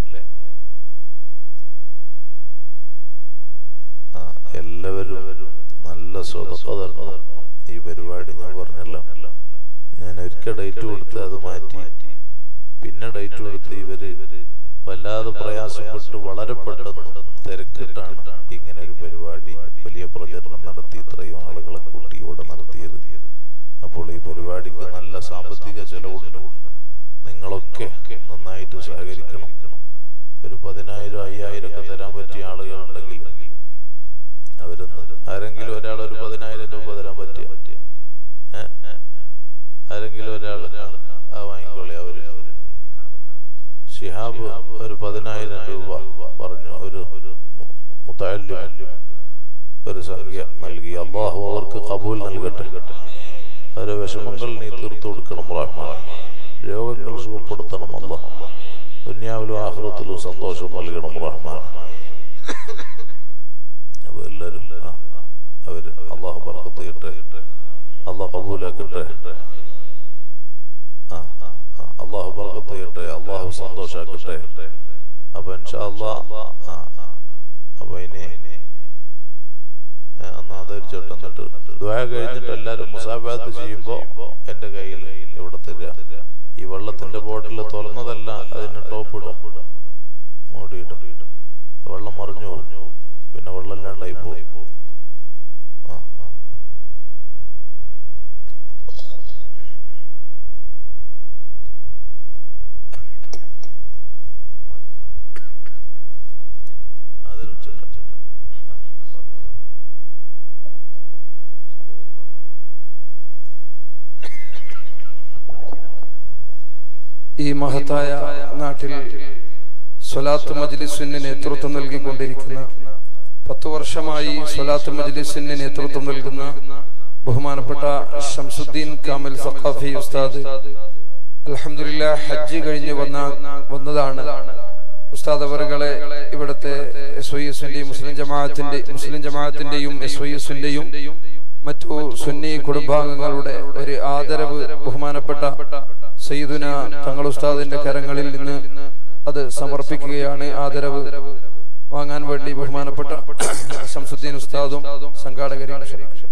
ആ എല്ലാവരും നല്ല സ്വതക്ക തരണം ഈ പരിപാടി ഞാൻ പറഞ്ഞല്ലോ ഞാൻ ഒരിക്കൽ ഡേറ്റ് കൊടുത്ത് അത് മാറ്റി പിന്നെ ഡേറ്റ് കൊടുത്ത് ഇവര് വല്ലാതെ പ്രയാസപ്പെട്ട് വളരെ പെട്ടെന്ന് തിരക്കിട്ടാണ് ഇങ്ങനെ ഒരു പരിപാടി വലിയ പ്രചരണം നടത്തി ഇത്രയും ആളുകളെ കൂട്ടി ഇവിടെ നടത്തിയത് അപ്പോൾ ഈ പരിപാടിക്ക് നല്ല സാമ്പത്തിക ചെലവുണ്ട് നിങ്ങളൊക്കെ നന്നായിട്ട് സഹകരിക്കണം ഒരു പതിനായിരം അയ്യായിരം ഒക്കെ തരാൻ പറ്റിയ ആളുകളുണ്ടെങ്കിൽ അവരൊന്ന് ആരെങ്കിലും ഒരാൾ ഒരു പതിനായിരം രൂപ തരാൻ പറ്റിയ ഏ? ആരെങ്കിലും ഒരാൾ ആ വാങ്ങിക്കൊള്ളി അവര് ഷിഹാബ് ഒരു പതിനായിരം രൂപ പറഞ്ഞു ഒരു മുത്താലിം ഒരു സംഖ്യ നൽകി അള്ളാഹു അവർക്ക് കബൂൽ നൽകട്ടെ അവരെ വിഷമങ്ങൾ നീ തീർത്തു കൊടുക്കണം റഹ്മാൻ രോഗങ്ങൾ സുഖപ്പെടുത്തണം അള്ളാഹ് ദുന്യാവിലും ആഹ്റത്തിലും സന്തോഷം നൽകണം റഹ്മാൻ അപ്പൊ എല്ലാവരും ആ, അവര് അള്ളാഹു ബർക്കത്ത് ചെയ്യട്ടെ അള്ളാഹ് കബൂലാക്കട്ടെ ആ, ആ, ആ, അള്ളാഹു ബർക്കത്ത് ചെയ്യട്ടെ അള്ളാഹു സന്തോഷാക്കട്ടെ അപ്പൊ ഇൻഷാ അള്ളാ ആ, ആ. അപ്പൊ ഇനി അന്ന് ആദരിച്ചോട്ടെ എന്നിട്ട് ദ്വായ കഴിഞ്ഞിട്ട് എല്ലാരും മുസാഫാത്ത് ചെയ്യുമ്പോ എന്റെ കയ്യിൽ ഇവിടെ തരിക ഈ വെള്ളത്തിന്റെ ബോട്ടിൽ തുറന്നതല്ല അതിന് ടോപ്പ് ഇടുക മൂടിയിടുക വെള്ളം മറിഞ്ഞു പോകും പിന്നെ വെള്ളം ഇല്ലാണ്ടായി പോകും ആ ആ അതൊരു ഉച്ചട്ട പറഞ്ഞോളൂ
ഈ മഹത്തായ നാട്ടിൽ സ്വലാത്ത് മജ്ലിസിന് നേതൃത്വം നൽകിക്കൊണ്ടിരിക്കുന്ന പത്ത് വർഷമായി സ്വലാത്ത് മജ്ലിസിന് നേതൃത്വം നൽകുന്ന ബഹുമാനപ്പെട്ട ഷംസുദ്ദീൻ കാമൽ സഖാഫി ഉസ്താദ് അലഹമില്ല ഹജ്ജ് കഴിഞ്ഞ് വന്ന വന്നതാണ് ഉസ്താദ് അവറുകളെ ഇവിടുത്തെ എസ് വൈ എസിന്റെയും മുസ്ലിം ജമാഅത്തിന്റെ മുസ്ലിം ജമാഅത്തിന്റെയും എസ് വൈ എസിന്റെയും മറ്റു സുന്നി കുടുംബാംഗങ്ങളുടെ ഒരു ആദരവ് ബഹുമാനപ്പെട്ട സയ്യിദുന തങ്ങൾ ഉസ്താദിന്റെ കരങ്ങളിൽ നിന്ന് അത് സമർപ്പിക്കുകയാണ് ആദരവ് വാങ്ങാൻ വേണ്ടി ബഹുമാനപ്പെട്ട ശംസുദ്ദീൻ ഉസ്താദും സംഘാടകരെയും ക്ഷണിക്കുന്നു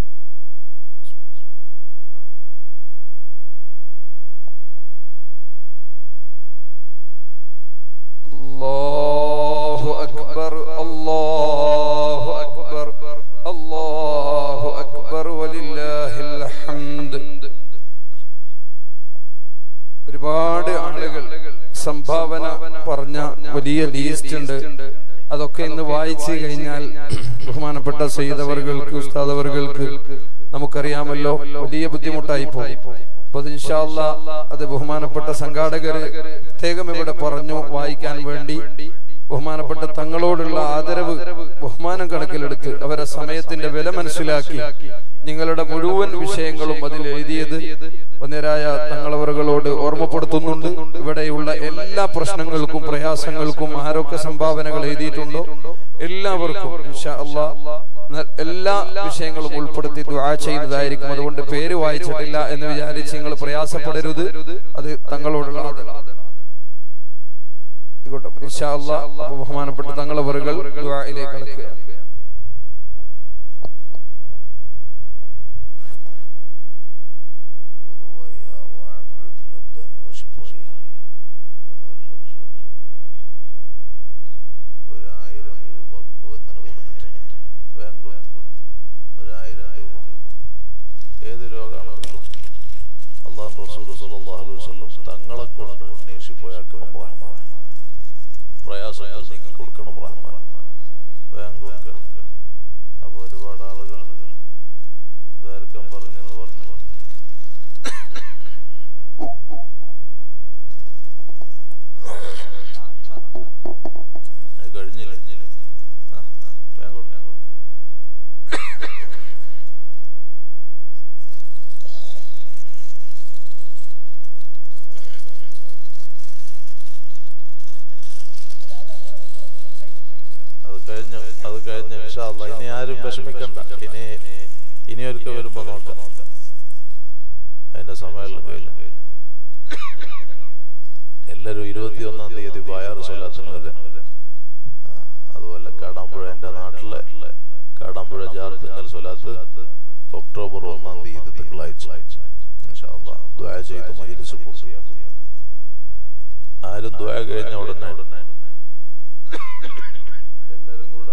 الله أكبر الله أكبر الله أكبر ولله الحمد ഒരുപാട് ആളുകൾ സംഭാവന പറഞ്ഞ വലിയ ലീസ്റ്റ് ഉണ്ട് അതൊക്കെ ഇന്ന് വായിച്ചു കഴിഞ്ഞാൽ ബഹുമാനപ്പെട്ട സയ്യിദവറുകൾക്ക് ഉസ്താദവറുകൾക്ക് നമുക്കറിയാമല്ലോ വലിയ ബുദ്ധിമുട്ടായി പോകും അപ്പൊ അത് ഇൻഷാ അല്ലാ അത് ബഹുമാനപ്പെട്ട സംഘാടകര് പ്രത്യേകം ഇവിടെ പറഞ്ഞു വായിക്കാൻ വേണ്ടി ബഹുമാനപ്പെട്ട തങ്ങളോടുള്ള ആദരവ് ബഹുമാനം കണക്കിലെടുത്ത് അവരെ സമയത്തിന്റെ വില മനസ്സിലാക്കി നിങ്ങളുടെ മുഴുവൻ വിഷയങ്ങളും അതിൽ എഴുതിയത് ഒന്നരായ തങ്ങളവറുകളോട് ഓർമ്മപ്പെടുത്തുന്നുണ്ട് ഇവിടെയുള്ള എല്ലാ പ്രശ്നങ്ങൾക്കും പ്രയാസങ്ങൾക്കും ആരൊക്കെ സംഭാവനകൾ എഴുതിയിട്ടുണ്ടോ എല്ലാവർക്കും ഇൻഷാ അല്ലാ ന- എല്ലാ വിഷയങ്ങളും ഉൾപ്പെടുത്തി ദുആ ചെയ്യുന്നതായിരിക്കും അതുകൊണ്ട് പേര് വായിച്ചിട്ടില്ല എന്ന് വിചാരിച്ച് നിങ്ങൾ പ്രയാസപ്പെടരുത് അത് തങ്ങളോടുള്ള ആദരവ്. ആയിക്കോട്ടെ. ഇൻഷാ അല്ലാ അപ്പൊ ബഹുമാനപ്പെട്ട തങ്ങളവറുകൾ ദുആയിലേക്ക് കടക്കുക
بوضوائها وعافية الأبدان وشفائها ونور الأبصار وضيائها ഒരായിരം രൂപ ഒന്നിന് കൊടുത്തിട്ട് ബാങ്ക് കൊടുത്തു ഒരായിരം രൂപ ഏത് രോഗമാണെങ്കിലും അള്ളാഹു റസൂൽ സല്ലല്ലാഹു അലൈഹി വസല്ലം തങ്ങളെ കൊണ്ട് നീ ശിഫയാക്കണം റഹ്മാൻ പ്രയാസങ്ങൾ നീക്കി കൊടുക്കണം റഹ്മാൻ വേഗം കൊടുക്കുക അപ്പൊ ഒരുപാട് ആളുകൾ ദൈർഘ്യം പറഞ്ഞെന്ന് പറഞ്ഞു അത് കഴിഞ്ഞില്ല ആ ആ വേഗം കൊടുക്ക വേഗം കൊടുക്ക അത് കഴിഞ്ഞു അത് കഴിഞ്ഞു ഇൻഷാ അല്ലാ. ഇനി ആരും വിഷമിക്കണ്ട ഇനി ഇനി ഒരിക്കൽ വരുമ്പോ നോക്കാം അതിന്റെ സമയമെല്ലാം കഴിഞ്ഞു എല്ലാരും ഇരുപത്തിയൊന്നാം തീയതി ബായാറ് സ്വലാത്തിന് വരെ ആ, അതുപോലെ കാടാമ്പുഴ എന്റെ നാട്ടിലെ കാടാമ്പുഴ ജാർത്തിങ്ങൽ സ്വലാത്ത് ഒക്ടോബർ ഒന്നാം തീയതി തിങ്കളാഴ്ച ഇൻഷാ അല്ലാ. ദുആ ചെയ്ത് മജ്ലിസ് പൂർത്തിയാക്കും ആരും ദുആ കഴിഞ്ഞ ഉടനെ എല്ലാരും കൂടെ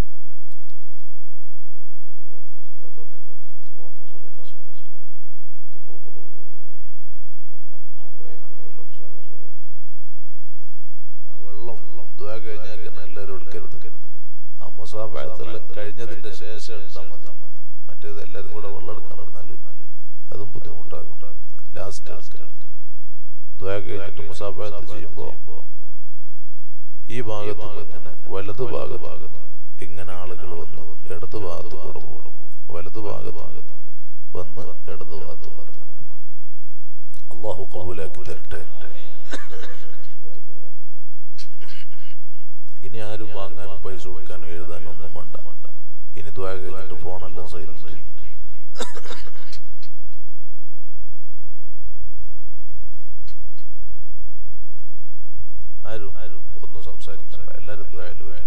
ആ വെള്ളം ദുആ കഴിഞ്ഞാൽ തന്നെ എല്ലാവരും എടുക്കരുത് ആ മുസാഫായത്തെല്ലാം കഴിഞ്ഞതിന്റെ ശേഷം എടുത്താൽ മതി മറ്റേത് എല്ലാവരും കൂടെ വെള്ളം എടുക്കാൻ നടന്നാൽ അതും ബുദ്ധിമുട്ടാകും ലാസ്റ്റ് ദുആ കഴിഞ്ഞിട്ട് മുസാഫായത്ത് ചെയ്യുമ്പോൾ ഈ ഭാഗത്ത് ഇങ്ങനെ വലത് ഭാഗത്ത് ഇങ്ങനെ ആളുകൾ വന്ന് ഇടത് ഭാഗത്ത് കൂടെ പോകും വലത് ഭാഗത്ത് വന്ന് ഇടത് ഭാഗത്ത് പറഞ്ഞു അള്ളാഹു കബൂലാക്കി തരട്ടെ ഇനി ആരും വാങ്ങാനും പൈസ കൊടുക്കാനും എഴുതാനും ഒന്നും വേണ്ട ഇനി ദ്വാര കഴിഞ്ഞിട്ട് ഫോണെല്ലാം സൈലന്റ് ആരും ഒന്നും സംസാരിക്കണ്ട എല്ലാരും ദ്വാരയിൽ വരാം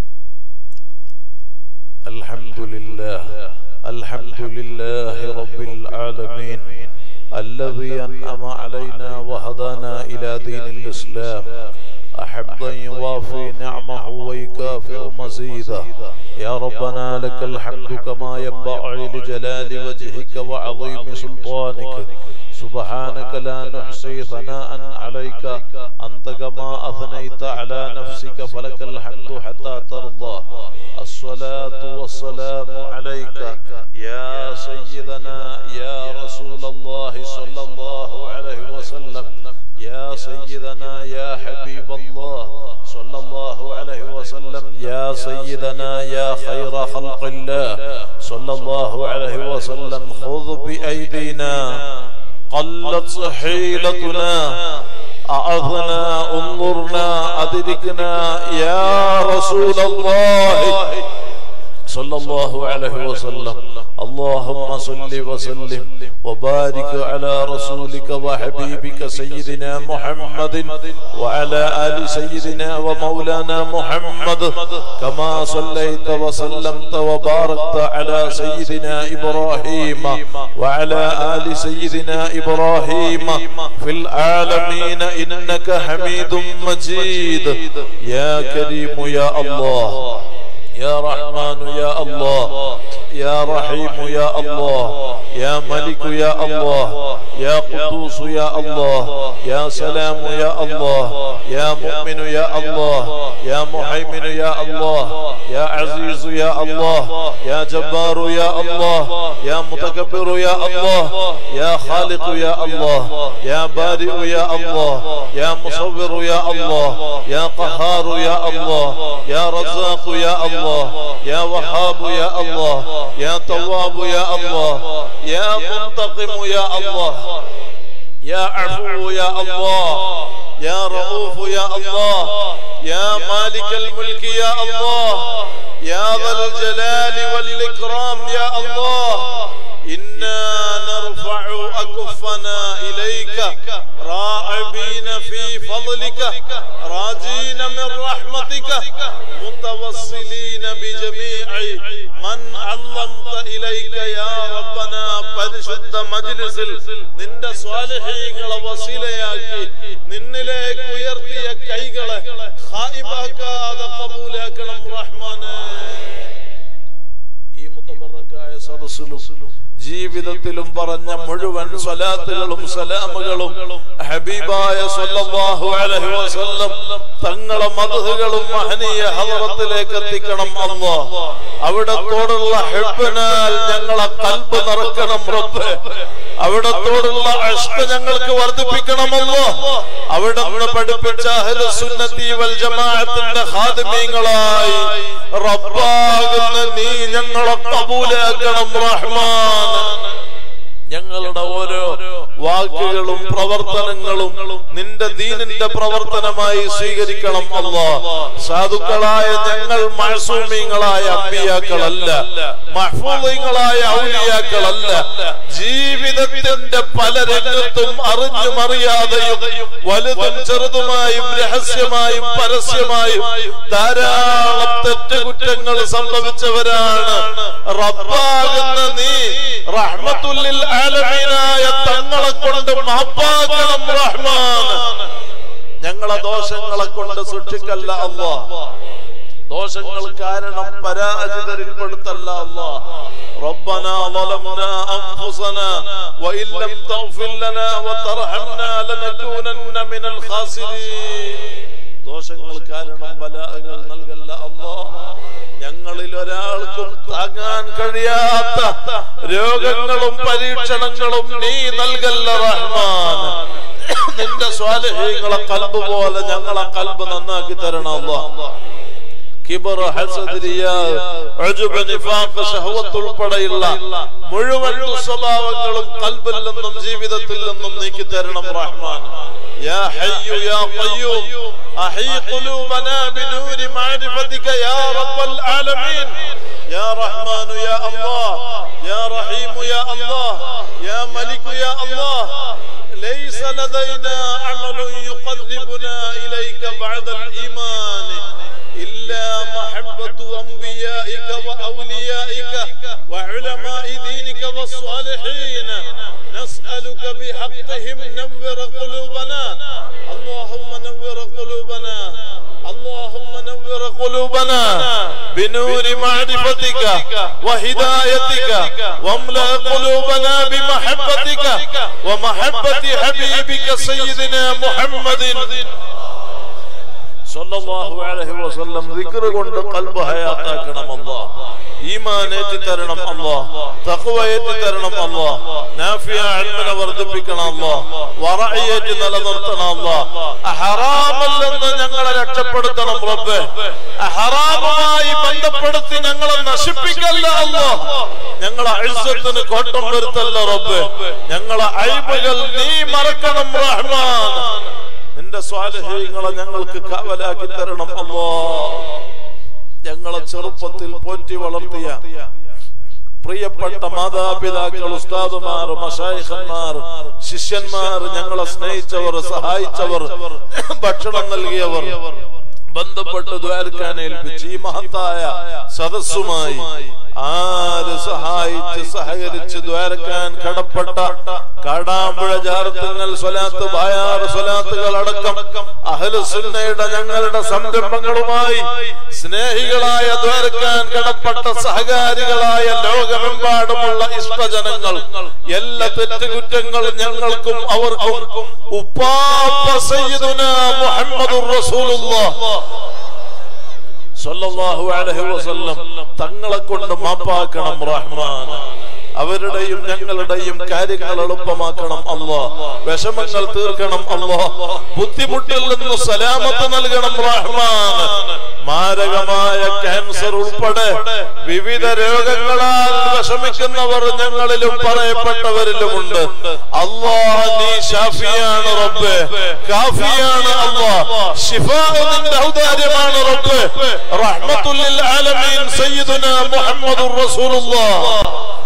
الحمد لله الحمد لله رب العالمين الذي أنعم علينا وهدانا إلى دين الإسلام أحبا يوافي نعمه ويكافئ مزيدا يا ربنا لك الحمد كما ينبغي لجلال وجهك وعظيم سلطانك سبحانك لا نحصي ثناء عليك أنت كما أثنيت على نفسك فلك الحمد حتى ترضى الصلاة والسلام عليك يا سيدنا يا رسول الله صلى الله عليه وسلم يا سيدنا يا حبيب الله صلى الله عليه وسلم يا سيدنا يا خير خلق الله صلى الله عليه وسلم خذ بأيدينا قلت حيلتنا أعظنا انظرنا أدركنا يا رسول الله صلى الله عليه وسلم اللهم صل وسلم وبارك على رسولك وحبيبك سيدنا محمد وعلى آل سيدنا ومولانا محمد كما صليت وسلمت وباركت على سيدنا إبراهيم وعلى آل سيدنا إبراهيم في العالمين إنك حميد مجيد يا كريم يا الله يا رحمن يا الله يا رحيم يا الله يا ملك يا الله يا قدوس يا الله يا سلام يا الله يا مؤمن يا الله يا محيمن يا الله يا عزيز يا الله يا جبار يا الله يا متكبر يا الله يا خالق يا الله يا بارئ يا الله يا مصور يا الله يا قهار يا الله يا رزاق يا الله يا وهاب يا الله يا تواب يا الله يا منتقم يا الله يا عفو يا الله يا رؤوف يا الله يا مالك الملك يا الله يا ذا الجلال والإكرام يا الله إنا نرفع أكفنا إليك راعبين في فضلك راجين من رحمتك متوصلين بجميع من علمت إليك يا ربنا പരിശുദ്ധ മജ്ലിസിൽ നിന്റെ സ്വാലിഹീങ്ങളെ വസീലയാക്കി നിന്നിലേക്ക് ഉയർത്തിയ കൈകളെ ഖായിബാക്കാതെ കബൂലാക്കണം റഹ്മാനെ ഈ മുത്തബറക്കായ സദസ്സിലും ജീവ ജീവിതത്തിലും പറഞ്ഞ മുഴുവൻ സ്വലാത്തുകളും സലാമുകളും ഹബീബായ സല്ലല്ലാഹു അലൈഹി വസല്ലം തങ്ങളെ മധുകളും മഹനീയ ഹദറത്തിലേക്ക് എത്തിക്കണം അല്ലാ അവിടത്തോടുള്ള ഹെബിനാൽ ഞങ്ങളെ കൽബ് നിറക്കണം റബ്ബ് അവിടത്തോടുള്ള അഷ്ക ഞങ്ങൾക്ക് വർദ്ധിപ്പിക്കണമല്ലോ അവിടെ നിന്ന് പഠിപ്പിച്ച അഹ്ലു സുന്നത്തി വൽ ജമാഅത്തിന്റെ ഖാദിമീങ്ങളായി റബ്ബാകുന്ന നീ ഞങ്ങളെ കബൂലാക്കണം റഹ്മാൻ ഞങ്ങളുടെ ഓരോ വാക്കുകളും പ്രവർത്തനങ്ങളും നിന്റെ ദീനിന്റെ പ്രവർത്തനമായി സ്വീകരിക്കണം അല്ലാ സാധുക്കളായ ഞങ്ങൾ മഴസൂമിങ്ങളായ അമ്പിയാക്കളല്ല മഹ്ഫൂദീങ്ങളായ ഔലിയാക്കളല്ല ജീവിതത്തിന്റെ പല രംഗത്തും അറിഞ്ഞും അറിയാതെയും വലുതും ചെറുതുമായും രഹസ്യമായും പരസ്യമായും ധാരാളം തെറ്റുകുറ്റങ്ങൾ സംഭവിച്ചവരാണ് റബ്ബാകുന്ന നീ റഹ്മത്തുല്ലിൽ ആലമീനായ തങ്ങളെ കൊണ്ട് മാപ്പാക്കണം റഹ്മാൻ ഞങ്ങളെ ദോഷങ്ങളെ കൊണ്ട് സൂക്ഷിക്കല്ല അല്ലാ ദോഷങ്ങൾ കാരണം പരാജിതരിൽപ്പെടുത്തല്ല അല്ലാ ربنا ظلمنا أنفسنا وإن لم تغفر لنا وترحمنا لنكونن من الخاسرين ദോഷങ്ങൾ കാരണം ബലാഹകൾ നൽകല്ല അല്ലാ ഞങ്ങളിൽ ഒരാൾക്കും താങ്ങാൻ കഴിയാത്ത രോഗങ്ങളും പരീക്ഷണങ്ങളും നീ നൽകല്ല റഹ്മാൻ നിന്റെ സ്വാലഹീങ്ങളെ കൽബ് പോലെ ഞങ്ങളെ കൽബ് നന്നാക്കി തരണം അല്ലാ കിബർ ഹസദ് റിയാ ഉജ്ബ് നിഫാഖ് ശഹവത്ത് ഉൾപ്പെടെയുള്ള മുഴുവൻ സ്വഭാവങ്ങളും കൽബിൽ നിന്നും ജീവിതത്തിൽ നിന്നും നീക്കി തരണം റഹ്മാൻ يا حي يا قيوم أحي قلوبنا بنور معرفتك يا رب العالمين يا رحمن يا الله يا رحيم يا الله يا ملك يا الله ليس لدينا عمل يقربنا إليك بعد الإيمان إلا محبة أنبيائك وأوليائك وعلماء دينك والصالحين نسألك بحقهم نور قلوبنا اللهم نور قلوبنا اللهم نور قلوبنا بنور معرفتك وهدايتك واملأ قلوبنا بمحبتك ومحبة حبيبك سيدنا محمد സല്ലല്ലാഹു അലൈഹി വസല്ലം ദിക്ർ കൊണ്ട് ഖൽബ് ഹയാത്താക്കണം അല്ലാഹ് ഈമാൻ ഏറ്റി തരണം അല്ലാഹ് തഖ്വ ഏറ്റി തരണം അല്ലാഹ് നാഫിയ ഇൽമിനെ വർദ്ധിപ്പിക്കണം അല്ലാഹ് വറഇ ഏറ്റി നിലനിർത്തണം അല്ലാഹ് ഹറാമിൽ നിന്ന് ഞങ്ങളെ രക്ഷപ്പെടുത്തണം റബ്ബേ ഹറാമുമായി ബന്ധപ്പെടുത്തി ഞങ്ങളെ നശിപ്പിക്കല്ല അല്ലാഹ് ഞങ്ങളെ ഇസ്സത്തിന് കോട്ടം വരുത്തല്ല റബ്ബേ ഞങ്ങളെ അയ്ബുകൾ നീ മറക്കണം റഹ്മാൻ നിന്റെ സ്വാലഹീങ്ങളെ ഞങ്ങൾക്ക് കാവലാക്കി തരണം അല്ലോ ഞങ്ങളെ ചെറുപ്പത്തിൽ പോറ്റി വളർത്തിയ പ്രിയപ്പെട്ട മാതാപിതാക്കൾ ഉസ്താദുമാർ മഷായിഖന്മാർ ശിഷ്യന്മാർ ഞങ്ങളെ സ്നേഹിച്ചവർ സഹായിച്ചവർ ഭക്ഷണം നൽകിയവർ ബന്ധപ്പെട്ട് ദ്വാരക്കാൻ ഏൽപ്പിച്ച് ഈ മഹത്തായ സദസ്സുമായി ആര് സഹായിച്ച് സഹകരിച്ച് ദ്വാരക്കാൻ കടപ്പെട്ട കാടാമ്പുഴ ജാർത്തങ്ങൾ സ്വലാത്ത് ബായാർ സ്വലാത്തുകൾ അടക്കം അഹലുസുന്നയുടെ ഞങ്ങളുടെ സംരംഭങ്ങളുമായി സ്നേഹികളായ ദ്വാരക്കാൻ കടപ്പെട്ട സഹകാരികളായ ലോകമെമ്പാടുമുള്ള ഇഷ്ടജനങ്ങൾ എല്ലാ തെറ്റുകുറ്റങ്ങൾ ഞങ്ങൾക്കും അവർക്കും ഉപ്പാപ്പ സയ്യിദുന മുഹമ്മദുർ റസൂലുള്ളാഹ് സല്ലല്ലാഹു അലൈഹി വസല്ലം തങ്ങളെ കൊണ്ട് മാപ്പാക്കണം റഹ്മാൻ അവരുടെയും ഞങ്ങളുടെയും കാര്യങ്ങൾ എളുപ്പമാക്കണം അല്ലോ വിഷമങ്ങൾ തീർക്കണം അല്ലോ ബുദ്ധിമുട്ടിൽ നിന്ന് സലാമത്ത് നൽകണം റഹ്മാൻ മാരകമായ ക്യാൻസർ ഉൾപ്പെടെ വിവിധ രോഗങ്ങളാൽ വിഷമിക്കുന്നവർ ഞങ്ങളിലും പറയപ്പെട്ടവരിലുമുണ്ട് അള്ളാ നീ ഷാഫിയാണ് റബ്ബ് കാഫിയാണ് അള്ളാ ഷിഫാ നിന്റെ ഔദാര്യമാണ് റബ്ബ് റഹ്മത്തുല്ലിൽ ആലമീൻ സയ്യിദുനാ മുഹമ്മദുർ റസൂലുള്ളാഹ്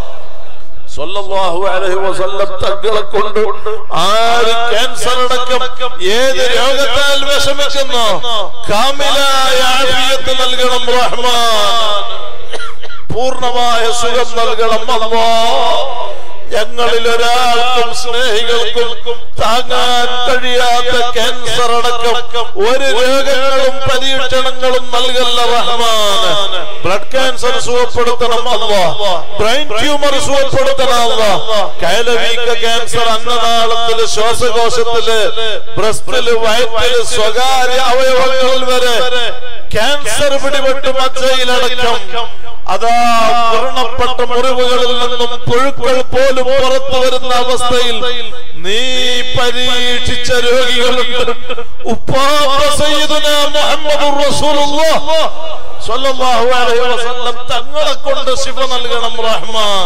സല്ലല്ലാഹു അലൈഹി വസല്ലം തങ്ങളെ കൊണ്ട് ആര് ക്യാൻസർ അടക്കം ഏത് രോഗത്താൽ വിഷമിക്കുന്നു കാമിലായ ആഫിയത്ത് നൽകണം റഹ്മാൻ പൂർണ്ണമായ സുഖം നൽകണം അല്ലാ ഞങ്ങളിൽ ഒരാൾക്കും സ്നേഹികൾക്കും താങ്ങാൻ കഴിയാത്ത ക്യാൻസർ അടക്കം ഒരു രോഗങ്ങളും പരീക്ഷണങ്ങളും നൽകല്ല റഹ്മാൻ ബ്ലഡ് ക്യാൻസർ സുഖപ്പെടുത്തണം അല്ല ബ്രെയിൻ ട്യൂമർ സുഖപ്പെടുത്തണം അല്ല കയലവീക്ക ക്യാൻസർ അന്നനാളത്തില് ശ്വാസകോശത്തില് ബ്രസ്റ്റില് വയറ്റില് സ്വകാര്യ അവയവങ്ങളിൽ വരെ ക്യാൻസർ പിടിപെട്ട് മജ്ജയിലടക്കം അതാ വ്രണപ്പെട്ട മുറിവുകളിൽ നിന്നും പുഴുക്കൾ പോലും പുറത്തു വരുന്ന അവസ്ഥയിൽ നീ പരീക്ഷിച്ച രോഗികളുണ്ട് ഉപ്പാപ്പ സയ്യിദുന മുഹമ്മദുർ റസൂലുള്ളാഹ് സ്വല്ലല്ലാഹു അലൈഹി വസല്ലം തങ്ങളെ കൊണ്ട് ശിഫ നൽകണം റഹ്മാൻ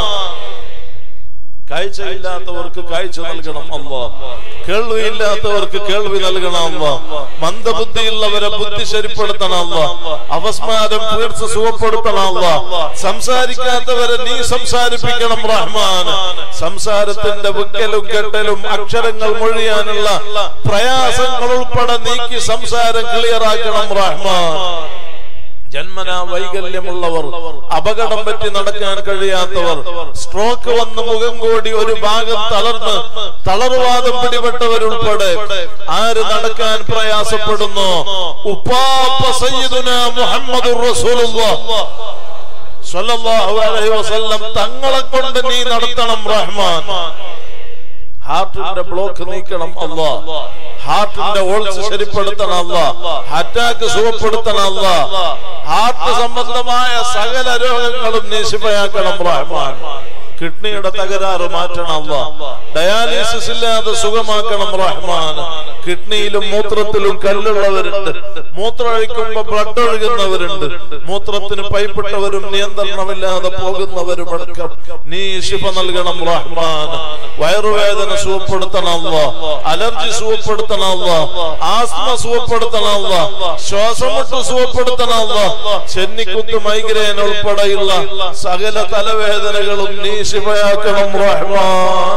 കാഴ്ചയില്ലാത്തവർക്ക് കാഴ്ച നൽകണം അല്ല കേൾവിയില്ലാത്തവർക്ക് കേൾവി നൽകണം അല്ല മന്ദബുദ്ധിയുള്ളവരെ ബുദ്ധി ശരിപ്പെടുത്തണം അല്ല അവസ്മാരം തീർച്ച സുഖപ്പെടുത്തണം അല്ല സംസാരിക്കാത്തവരെ നീ സംസാരിപ്പിക്കണം റഹ്മാൻ സംസാരത്തിന്റെ വിക്കലും കെട്ടലും അക്ഷരങ്ങൾ മൊഴിയാനുള്ള പ്രയാസങ്ങൾ ഉൾപ്പെടെ നീക്കി സംസാരം ക്ലിയർ ആക്കണം റഹ്മാൻ ജന്മനാ വൈകല്യമുള്ളവർ അപകടം പറ്റി നടക്കാൻ കഴിയാത്തവർ സ്ട്രോക്ക് വന്ന് മുഖം കൂടി ഒരു ഭാഗം തളർന്ന് തളർവാദം പിടിപെട്ടവരുൾപ്പെടെ ആര് നടക്കാൻ പ്രയാസപ്പെടുന്നു ഉപ്പാപ്പ സയ്യിദുന മുഹമ്മദുർ റസൂലുള്ളാഹ് സ്വല്ലല്ലാഹു അലൈഹി വസല്ലം തങ്ങളെ കൊണ്ട് നീ നടത്തണം റഹ്മാൻ ഹാർട്ടിന്റെ ബ്ലോക്ക് നീക്കണം അല്ല ഹാർട്ടിന്റെ ഓൾസ് ശരിപ്പെടുത്തണം അല്ല അറ്റാക്ക് സുഖപ്പെടുത്തണം അല്ല ഹാർട്ട് സംബന്ധമായ സകല രോഗങ്ങളും നീ ശിഫയാക്കണം റഹ്മാൻ കിഡ്നിയുടെ തകരാറ് മാറ്റണം അല്ല ഡയാലിസിസ് ഇല്ലാതെ സുഖമാക്കണം റഹ്മാൻ കിഡ്നിയിലും മൂത്രത്തിലും കല്ലുള്ളവരുണ്ട് മൂത്രമൊഴിക്കുമ്പോ ബ്ലഡ് ഒഴുകുന്നവരുണ്ട് മൂത്രത്തിന് പൈപ്പിട്ടവരും നിയന്ത്രണമില്ലാതെ പോകുന്നവരും അടക്കം നീ ശിഫ നൽകണം റഹ്മാൻ വയറുവേദന സുഖപ്പെടുത്തണമല്ല അലർജി സുഖപ്പെടുത്തണമല്ല ആസ്മ സുഖപ്പെടുത്തണമല്ല ശ്വാസമുട്ട് സുഖപ്പെടുത്തണമല്ല ചെന്നിക്കുത്ത് മൈഗ്രേൻ ഉൾപ്പെടെയുള്ള സകല തലവേദനകളും നീ ശിവയാക്കണം റഹ്മാൻ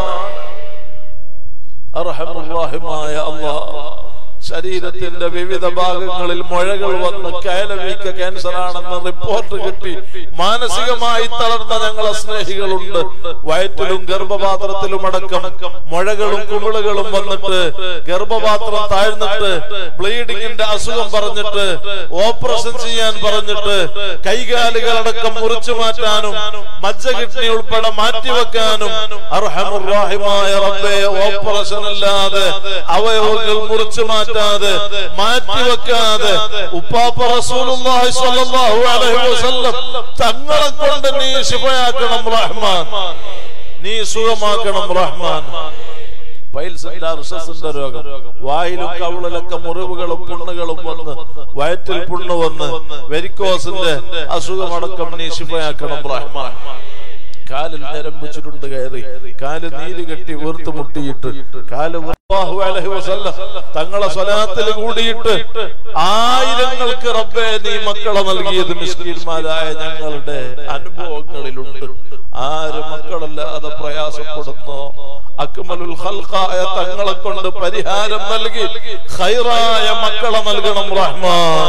അർഹമുറാഹിമായ അല്ലാഹ് ശരീരത്തിന്റെ വിവിധ ഭാഗങ്ങളിൽ മുഴകൾ വന്ന് കയലവീക്ക ക്യാൻസർ ആണെന്ന് റിപ്പോർട്ട് കിട്ടി മാനസികമായി തളർന്ന ഞങ്ങളെ സ്നേഹികളുണ്ട് വയറ്റിലും ഗർഭപാത്രത്തിലും അടക്കം മുഴകളും കുമിളുകളും വന്നിട്ട് ഗർഭപാത്രം താഴ്ന്നിട്ട് ബ്ലീഡിങ്ങിന്റെ അസുഖം പറഞ്ഞിട്ട് ഓപ്പറേഷൻ ചെയ്യാൻ പറഞ്ഞിട്ട് കൈകാലുകളടക്കം മുറിച്ചു മാറ്റാനും മജ്ജ കിഡ്നി ഉൾപ്പെടെ മാറ്റിവെക്കാനും അർഹമുറാഹിമായ റബ്ബെ ഓപ്പറേഷൻ ഇല്ലാതെ അവയവങ്ങൾ മുറിച്ചു മാറ്റാതെ മാറ്റിവെക്കാതെ ഉപ്പാപ്പ റസൂലുള്ളാഹി സ്വല്ലല്ലാഹു അലൈഹി വസല്ലം തങ്ങളെ കൊണ്ട് നീ ശിഫയാക്കണം റഹ്മാൻ നീ സുഖമാക്കണം റഹ്മാൻ പൈൽസിന്റെ അർഷസിന്റെ രോഗം വായിലും കവിളിലൊക്കെ മുറിവുകളും പുണ്ണുകളും വന്ന് വയറ്റിൽ പുണ്ണ് വന്ന് വെരിക്കോസിന്റെ അസുഖമടക്കം നീ ശിഫയാക്കണം റഹ്മാൻ കാലിൽ ഞരമ്പിച്ചിട്ടുണ്ട് കയറി കാല് നീര് കെട്ടി വീർത്ത് മുട്ടിയിട്ട് കാല് അല്ലാഹു അലൈഹി വസല്ലം തങ്ങളെ സ്വലാത്തിൽ കൂടിയിട്ട് ആയിരങ്ങൾക്ക് റബ്ബെ നീ മക്കളെ നൽകിയത് മിസ്കീന്മാരായ ഞങ്ങളുടെ അനുഭവങ്ങളിലുണ്ട് ആര് മക്കളല്ലാതെ പ്രയാസപ്പെടുന്നു അക്മലുൽ ഖൽഖായ തങ്ങളെ കൊണ്ട് പരിഹാരം നൽകി ഖൈറായ മക്കളെ നൽകണം റഹ്മാൻ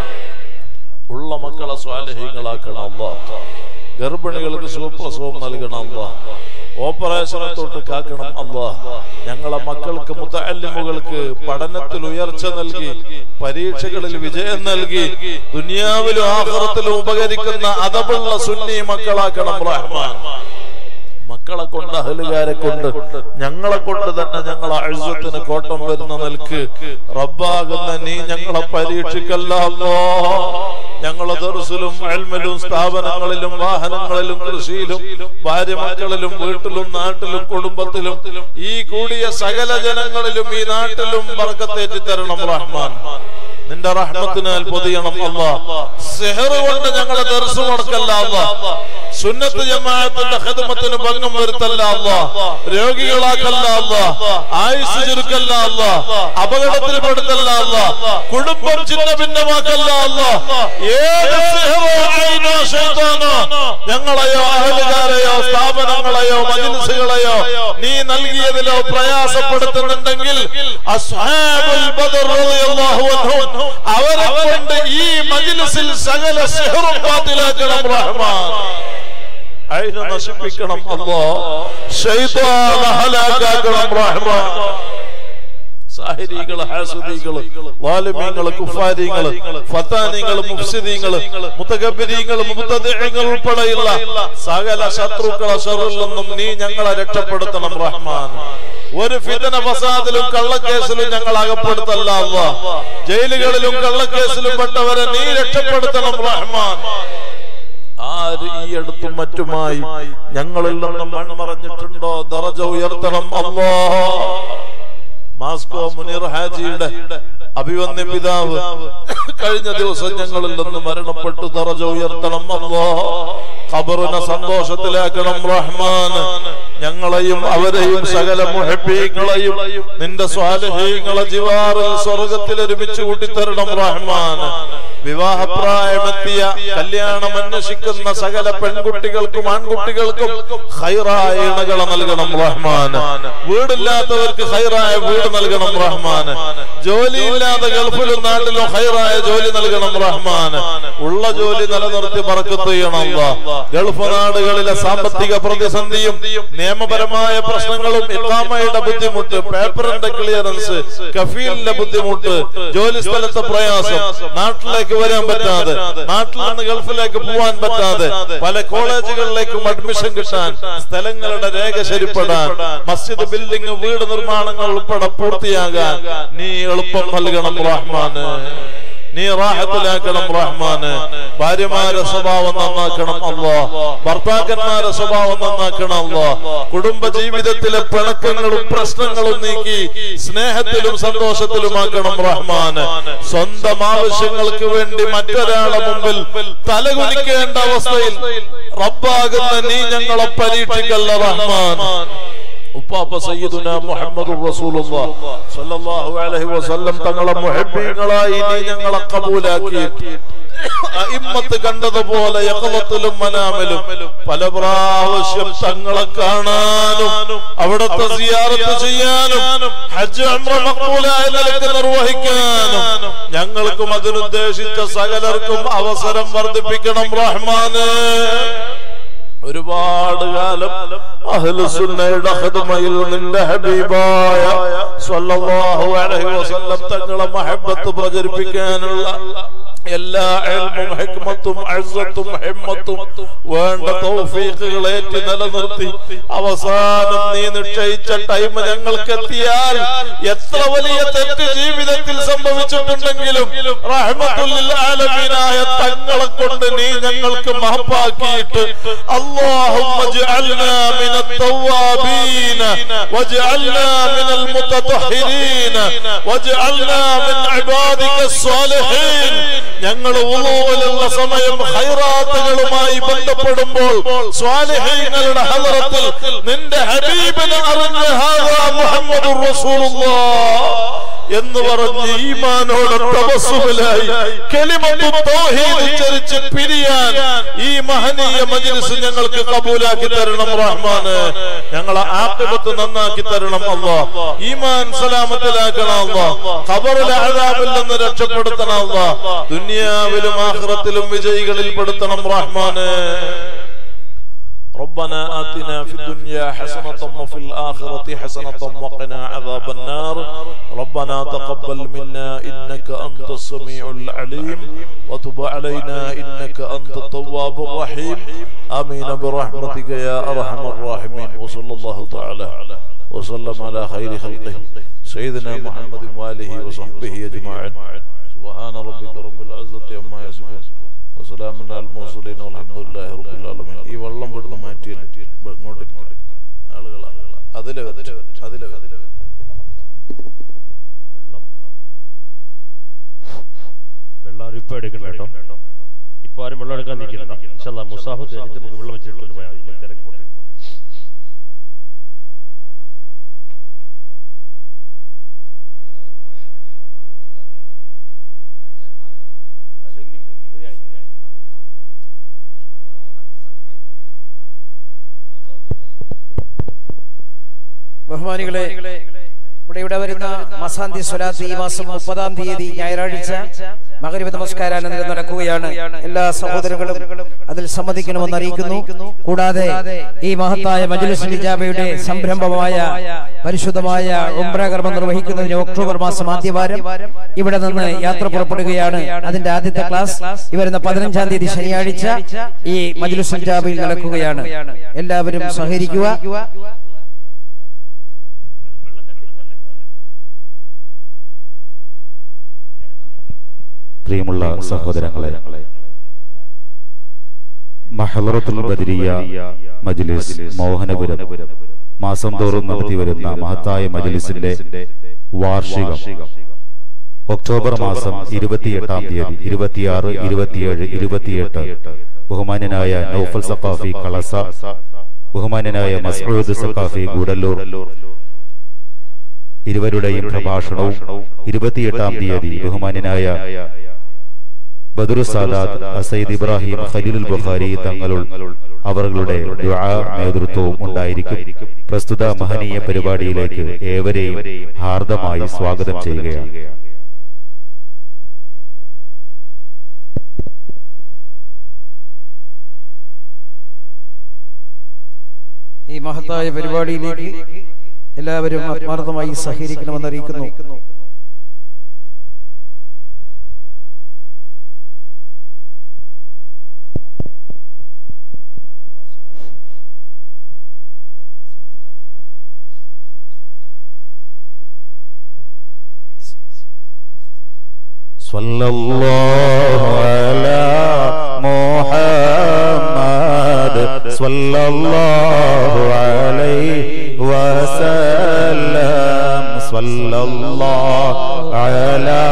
ഉള്ള മക്കളെ സ്വാലഹീങ്ങളാക്കണം അല്ലാഹ് ഗർഭിണികൾക്ക് സുഖപ്രസവം നൽകണം അല്ലാ ഓപ്പറേഷനെ തൊട്ട് കാക്കണം അല്ലാ ഞങ്ങളെ മക്കൾക്ക് മുത്തല്ലിമുകൾക്ക് പഠനത്തിൽ ഉയർച്ച നൽകി പരീക്ഷകളിൽ വിജയം നൽകി ദുനിയാവിലും ആഹ്റത്തിലും ഉപകരിക്കുന്ന അതവുള്ള സുന്നി മക്കളാക്കണം റഹ്മാൻ മക്കളെ കൊണ്ട് അഹലുകാരെ കൊണ്ട് ഞങ്ങളെ കൊണ്ട് തന്നെ ഞങ്ങളെ അഴുസത്തിന് കോട്ടം വരുന്ന നിൽക്ക് റബ്ബാകുന്ന നീ ഞങ്ങളെ പരീക്ഷിക്കല്ലോ ഞങ്ങളെ ദർസിലും അൽമലും സ്ഥാപനങ്ങളിലും വാഹനങ്ങളിലും കൃഷിയിലും ഭാര്യ മക്കളിലും വീട്ടിലും നാട്ടിലും കുടുംബത്തിലും ഈ കൂടിയ സകല ജനങ്ങളിലും ഈ നാട്ടിലും വർക്കത്തേറ്റി തരണം റഹ്മാൻ നിന്റെ റഹ്മത്തിനാൽ പൊതിയണം അല്ലാ സെഹർ കൊണ്ട് ഞങ്ങളെ ദർശനം മുടക്കല്ല അല്ലാ സുന്നത്ത് ജമാഅത്തിന്റെ ഖിദ്മത്തിന് ഭംഗം വരുത്തല്ല അല്ലാ രോഗികളാക്കല്ല അല്ലാ ആയുസ് ചുരുക്കല്ല അല്ലാ അപകടത്തിൽ പെടുത്തല്ല അല്ലാ കുടുംബം ചിന്ന ഭിന്നമാക്കല്ല അല്ലാ ഏത് സിഹറോ ഐനോ ശൈത്താനോ ഞങ്ങളെയോ അഹലുകാരെയോ സ്ഥാപനങ്ങളെയോ മജ്ലിസുകളെയോ നീ നൽകിയതിലോ പ്രയാസപ്പെടുത്തുന്നുണ്ടെങ്കിൽ അസ്ഹാബുൽ ബദർ റളിയല്ലാഹു അൻഹും അവരെ കൊണ്ട് ഈ മജ്ലിസിൽ സകല സിഹറും ബാത്തിലാക്കണം റഹ്മാൻ അതിനെ നശിപ്പിക്കണം അല്ലോ ശൈത്വാന ഹലാക്കാക്കണം റഹ്മാൻ സാഹിരികള് ഹാസുദീകള് വാലിമീങ്ങള് കുഫാരിങ്ങള് ഫത്താനിങ്ങള് മുഫ്സിദീങ്ങള് മുത്തകബിരീങ്ങള് മുത്തദിങ്ങൾ ഉൾപ്പെടെയുള്ള സകല ശത്രുക്കളെ ഷറിൽ നിന്നും നീ ഞങ്ങളെ രക്ഷപ്പെടുത്തണം റഹ്മാൻ ഒരു ഫിതന ഫസാദിലും കള്ളക്കേസിലും ഞങ്ങൾ അകപ്പെടുത്തല്ല അല്ലാ ജയിലുകളിലും കള്ളക്കേസിലും പെട്ടവരെ നീ രക്ഷപ്പെടുത്തണം റഹ്മാൻ ആര് ഈ അടുത്തും മറ്റുമായി ഞങ്ങളിൽ നിന്ന് മൺമറഞ്ഞിട്ടുണ്ടോ ദറജ ഉയർത്തണം അല്ലാ മാസ്കോ മുനീർ ഹാജിയുടെ അഭിവന്യ പിതാവ് കഴിഞ്ഞ ദിവസം ഞങ്ങളിൽ നിന്ന് മരണപ്പെട്ടു തറജ ഉയർത്തണം അല്ലോ ഖബറിനെ സന്തോഷത്തിലാക്കണം റഹ്മാൻ ഞങ്ങളെയും അവരെയും സകല മുഹബീങ്ങളെയും നിന്റെ സ്വാലഹീങ്ങളെ ജിവാറിൽ സ്വർഗത്തിൽ ഒരുമിച്ച് കൂട്ടിത്തരണം റഹ്മാൻ വിവാഹപ്രായമെത്തിയ കല്യാണം അന്വേഷിക്കുന്ന സകല പെൺകുട്ടികൾക്കും ആൺകുട്ടികൾക്കും ഹൈറായ ഇണകളെ നൽകണം റഹ്മാൻ വീടില്ലാത്തവർക്ക് ഹൈറായ വീട് നൽകണം റഹ്മാൻ ജോലിയില്ലാതെ ഗൾഫിലും നാട്ടിലും ഹൈറായ ജോലി നൽകണം റഹ്മാൻ ഉള്ള ജോലി നിലനിർത്തി പറക്കത്ത് ചെയ്യണം അല്ലാ. ഗൾഫ് നാടുകളിലെ സാമ്പത്തിക പ്രതിസന്ധിയും നിയമപരമായ പ്രശ്നങ്ങളും ഇക്കാമയുടെ ബുദ്ധിമുട്ട് പേപ്പറിന്റെ ക്ലിയറൻസ് കഫീലിന്റെ ബുദ്ധിമുട്ട് ജോലി സ്ഥലത്തെ പ്രയാസം നാട്ടിലേക്ക് വരാൻ പറ്റാതെ നാട്ടിൽ നിന്ന് ഗൾഫിലേക്ക് പോവാൻ പറ്റാതെ പല കോളേജുകളിലേക്കും അഡ്മിഷൻ കിട്ടാൻ സ്ഥലങ്ങളുടെ രേഖ ശരിപ്പെടാൻ മസ്ജിദ് ബിൽഡിംഗ് വീട് നിർമ്മാണങ്ങൾ ഉൾപ്പെടെ പൂർത്തിയാകാൻ നീ എളുപ്പം നൽകണം റഹ്മാന് നീ റാഹത്തിലാക്കണം റഹ്മാന് ഭാര്യമാരെ സ്വഭാവം നന്നാക്കണം അല്ലോ ഭർത്താക്കന്മാരെ സ്വഭാവം നന്നാക്കണം അല്ലോ കുടുംബ ജീവിതത്തിലെ പിണക്കങ്ങളും പ്രശ്നങ്ങളും നീക്കി സ്നേഹത്തിലും സന്തോഷത്തിലുമാക്കണം റഹ്മാന് സ്വന്തം ആവശ്യങ്ങൾക്ക് വേണ്ടി മറ്റൊരാളെ മുമ്പിൽ തലകുനിക്കേണ്ട അവസ്ഥയിൽ റബ്ബാകുന്ന നീ ഞങ്ങളെ പരീക്ഷിക്കല്ല റഹ്മാൻ ഉപ്പാപ്പ സയ്യിദുന മുഹമ്മദ് റസൂലുള്ളാഹ് സ്വല്ലല്ലാഹു അലൈഹി വസല്ലം തങ്ങളെ മുഹബ്ബീങ്ങളായി നീ ഞങ്ങളെ കബൂലാക്കി അയിമ്മത്ത് കണ്ടതുപോലെ യഖലത്തിലും മനാമിലും പല പ്രാവശ്യം തങ്ങളെ കാണാനും അവിടുത്തെ സിയാറത്ത് ചെയ്യാനും ഹജ്ജ് ഉംറ മഖബൂലായ നിലക്ക് നിർവഹിക്കാനും ഞങ്ങൾക്കും അതിനുദ്ദേശിച്ച സകലർക്കും അവസരം വർദ്ധിപ്പിക്കണം റഹ്മാന് ഒരുപാട് കാലം അഹ്ലുസുന്നയുടെ ഖദ്മയിൽ നിന്റെ ഹബീബായ സ്വല്ലല്ലാഹു അലൈഹി വസല്ലം തങ്ങളെ മഹബ്ബത്ത് പ്രചരിപ്പിക്കാനുള്ള എല്ലാ ഇൽമും ഹിക്മത്തും അഴ്സത്തും ഹിമ്മത്തും വേണ്ട തൗഫീഖുകൾ ഏറ്റി നിലനിർത്തി അവസാനം നീ നിശ്ചയിച്ച ടൈം ഞങ്ങൾക്ക് എത്തിയാൽ എത്ര വലിയ തെറ്റ് ജീവിതത്തിൽ സംഭവിച്ചിട്ടുണ്ടെങ്കിലും റഹ്മത്തുല്ലിൽ ആലമീനായ തങ്ങളെ കൊണ്ട് നീ ഞങ്ങൾക്ക് മഹപ്പാക്കിയിട്ട് اللهم اجعلنا من التوابين واجعلنا من المتطهرين واجعلنا من عبادك الصالحين ഞങ്ങൾ ഉളൂവിലുള്ള സമയം ഹൈറാത്തുകളുമായി ബന്ധപ്പെടുമ്പോൾ സ്വാലിഹീങ്ങളുടെ ഹലറത്തിൽ നിന്റെ ഹബീബിനെ അറിഞ്ഞ് ഹാദാ മുഹമ്മദുർ റസൂലുള്ളാഹ് എന്ന് പറഞ്ഞ് ഈമാനോട് തപസ്സുമിലായി കലിമത്തു തൗഹീദ് ഉച്ചരിച്ച് പിരിയാൻ ഈ മഹനീയ മജ്ലിസ് ഞങ്ങൾക്ക് കബൂലാക്കി തരണം റഹ്മാന് ഞങ്ങളെ ആക്കിബത്ത് നന്നാക്കി തരണം അല്ലാ ഈമാൻ സലാമത്തിലാക്കണം അല്ലാ ഖബറിലെ അഴാബിൽ നിന്ന് രക്ഷപ്പെടുത്തണം അല്ലാ ദുനിയാവിലും ആഖിറത്തിലും വിജയികളിൽ പെടുത്തണം റഹ്മാന് ربنا آتنا في الدنيا حسنة وفي الآخرة حسنة وقنا عذاب النار ربنا تقبل منا إنك أنت السميع العليم وتب علينا إنك أنت التواب الرحيم آمين برحمتك يا أرحم الراحمين وصلى الله تعالى وسلم على خير خلقه سيدنا محمد وآله وصحبه أجمعين سبحان ربك رب العزة عما يصفون വസ്സലാമു അലൽ മുർസലീൻ വൽഹംദുലില്ലാഹി റബ്ബിൽ ആലമീൻ ഈ വെള്ളം വിടുന്ന് മാറ്റിയില്ല ഇങ്ങോട്ട് ആളുകളാ അതിലെ വെച്ച് അതിലെ വെച്ച്
വെള്ളം വെള്ളം ഇപ്പൊ എടുക്കണ്ട കേട്ടോ ഇപ്പൊ ആരും വെള്ളം എടുക്കാൻ നിൽക്കില്ല ഇൻഷാല്ലാ മുസാഫ് കഴിഞ്ഞിട്ട് നമുക്ക് വെള്ളം വെച്ചിട്ട് പോയാൽ മതി ഇല്ലെങ്കിൽ തിരക്ക് പോട്ടെ അല്ലെങ്കിൽ ഇത് കാണിക്ക്.
ബഹുമാനികളെ ഇവിടെ ഇവിടെ വരുന്ന മസാന്തി സ്വലാത്ത് ഈ മാസം മുപ്പതാം തീയതി ഞായറാഴ്ച മകരീബ് നമസ്കാരാനന്തരം നടക്കുകയാണ് എല്ലാ സഹോദരങ്ങളും അതിൽ സമ്മതിക്കണമെന്ന് അറിയിക്കുന്നു കൂടാതെ ഈ മഹത്തായ മജുലിസ് ലിജാബയുടെ സംരംഭമായ പരിശുദ്ധമായ ഉംറകർമ്മം നിർവഹിക്കുന്നതിന് ഒക്ടോബർ മാസം ആദ്യവാരം ഇവിടെ നിന്ന് യാത്ര പുറപ്പെടുകയാണ് അതിന്റെ ആദ്യത്തെ ക്ലാസ് ഈ വരുന്ന പതിനഞ്ചാം തീയതി ശനിയാഴ്ച ഈ മജുലിസ് ലിജാബയിൽ നടക്കുകയാണ് എല്ലാവരും സഹകരിക്കുക
പ്രിയമുള്ള സഹോദരങ്ങളെ മഹലറത്തുൽ ബദരിയ മജ്ലിസ് മോഹനപുരം മാസം തോറും നടത്തിവരുന്ന മഹത്തായ മജ്ലിസിന്റെ വാർഷികം ഒക്ടോബർ മാസം ഇരുപത്തിയെട്ടാം തീയതി ഇരുപത്തിയാറ് ഇരുപത്തിയേഴ് ഇരുപത്തിയെട്ട് ബഹുമാന്യനായ നൌഫൽ സഖാഫി കളസ ബഹുമാന്യനായ മസ്ഊദ് സഖാഫി ഗൂഡല്ലൂർ ഇരുവരുടെയും പ്രഭാഷണവും ഇരുപത്തിയെട്ടാം തീയതി ബഹുമാന്യനായ ബദറു സാദാത്ത് അസൈദ് ഇബ്രാഹിം ഖലീലുൽ ബുഖാരി തങ്ങളുൾ അവരുടെ ദുആ നേതൃത്വവും ഉണ്ടായിരിക്കും പ്രസ്തുത മഹനീയ പരിപാടിയിലേക്ക് ഏവരെയും ഹാർദമായി സ്വാഗതം ചെയ്യുകയാണ്
ഈ മഹത്തായ പരിപാടിയിലേക്ക് എല്ലാവരും ആത്മാർത്ഥമായി സഹകരിക്കണമെന്ന് അറിയിക്കുന്നു
صلى الله على محمد صلى الله عليه وسلم صلى الله على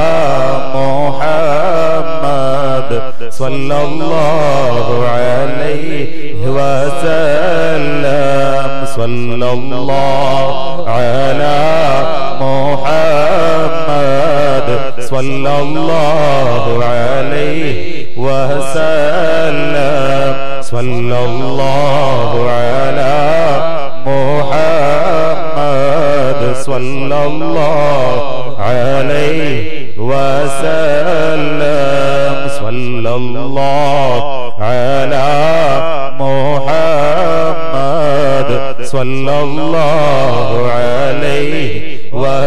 محمد صلى الله عليه وسلم صلى الله على محمد صلى الله عليه وسلم صلى الله على محمد صلى الله عليه وسلم صلى الله على محمد صلى الله عليه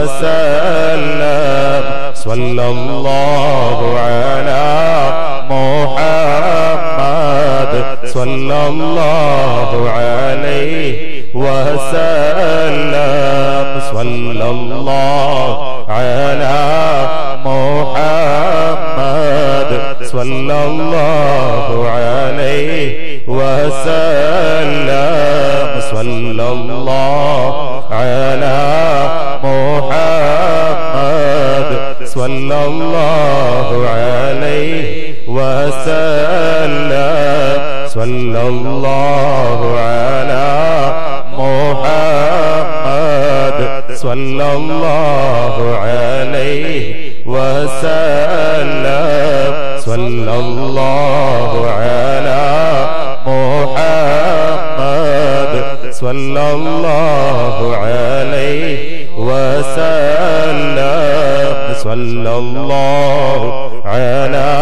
وسلم صلى الله على محمد صلى الله عليه وسلم صلى الله على محمد صلى الله عليه وسلم صلى الله على محمد صلى الله عليه وسلم صلى الله على محمد صلى الله عليه وسلم صلى الله على محمد صلى الله عليه وسلم صلى الله على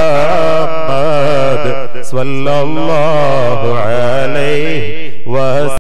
محمد صلى الله عليه وسلم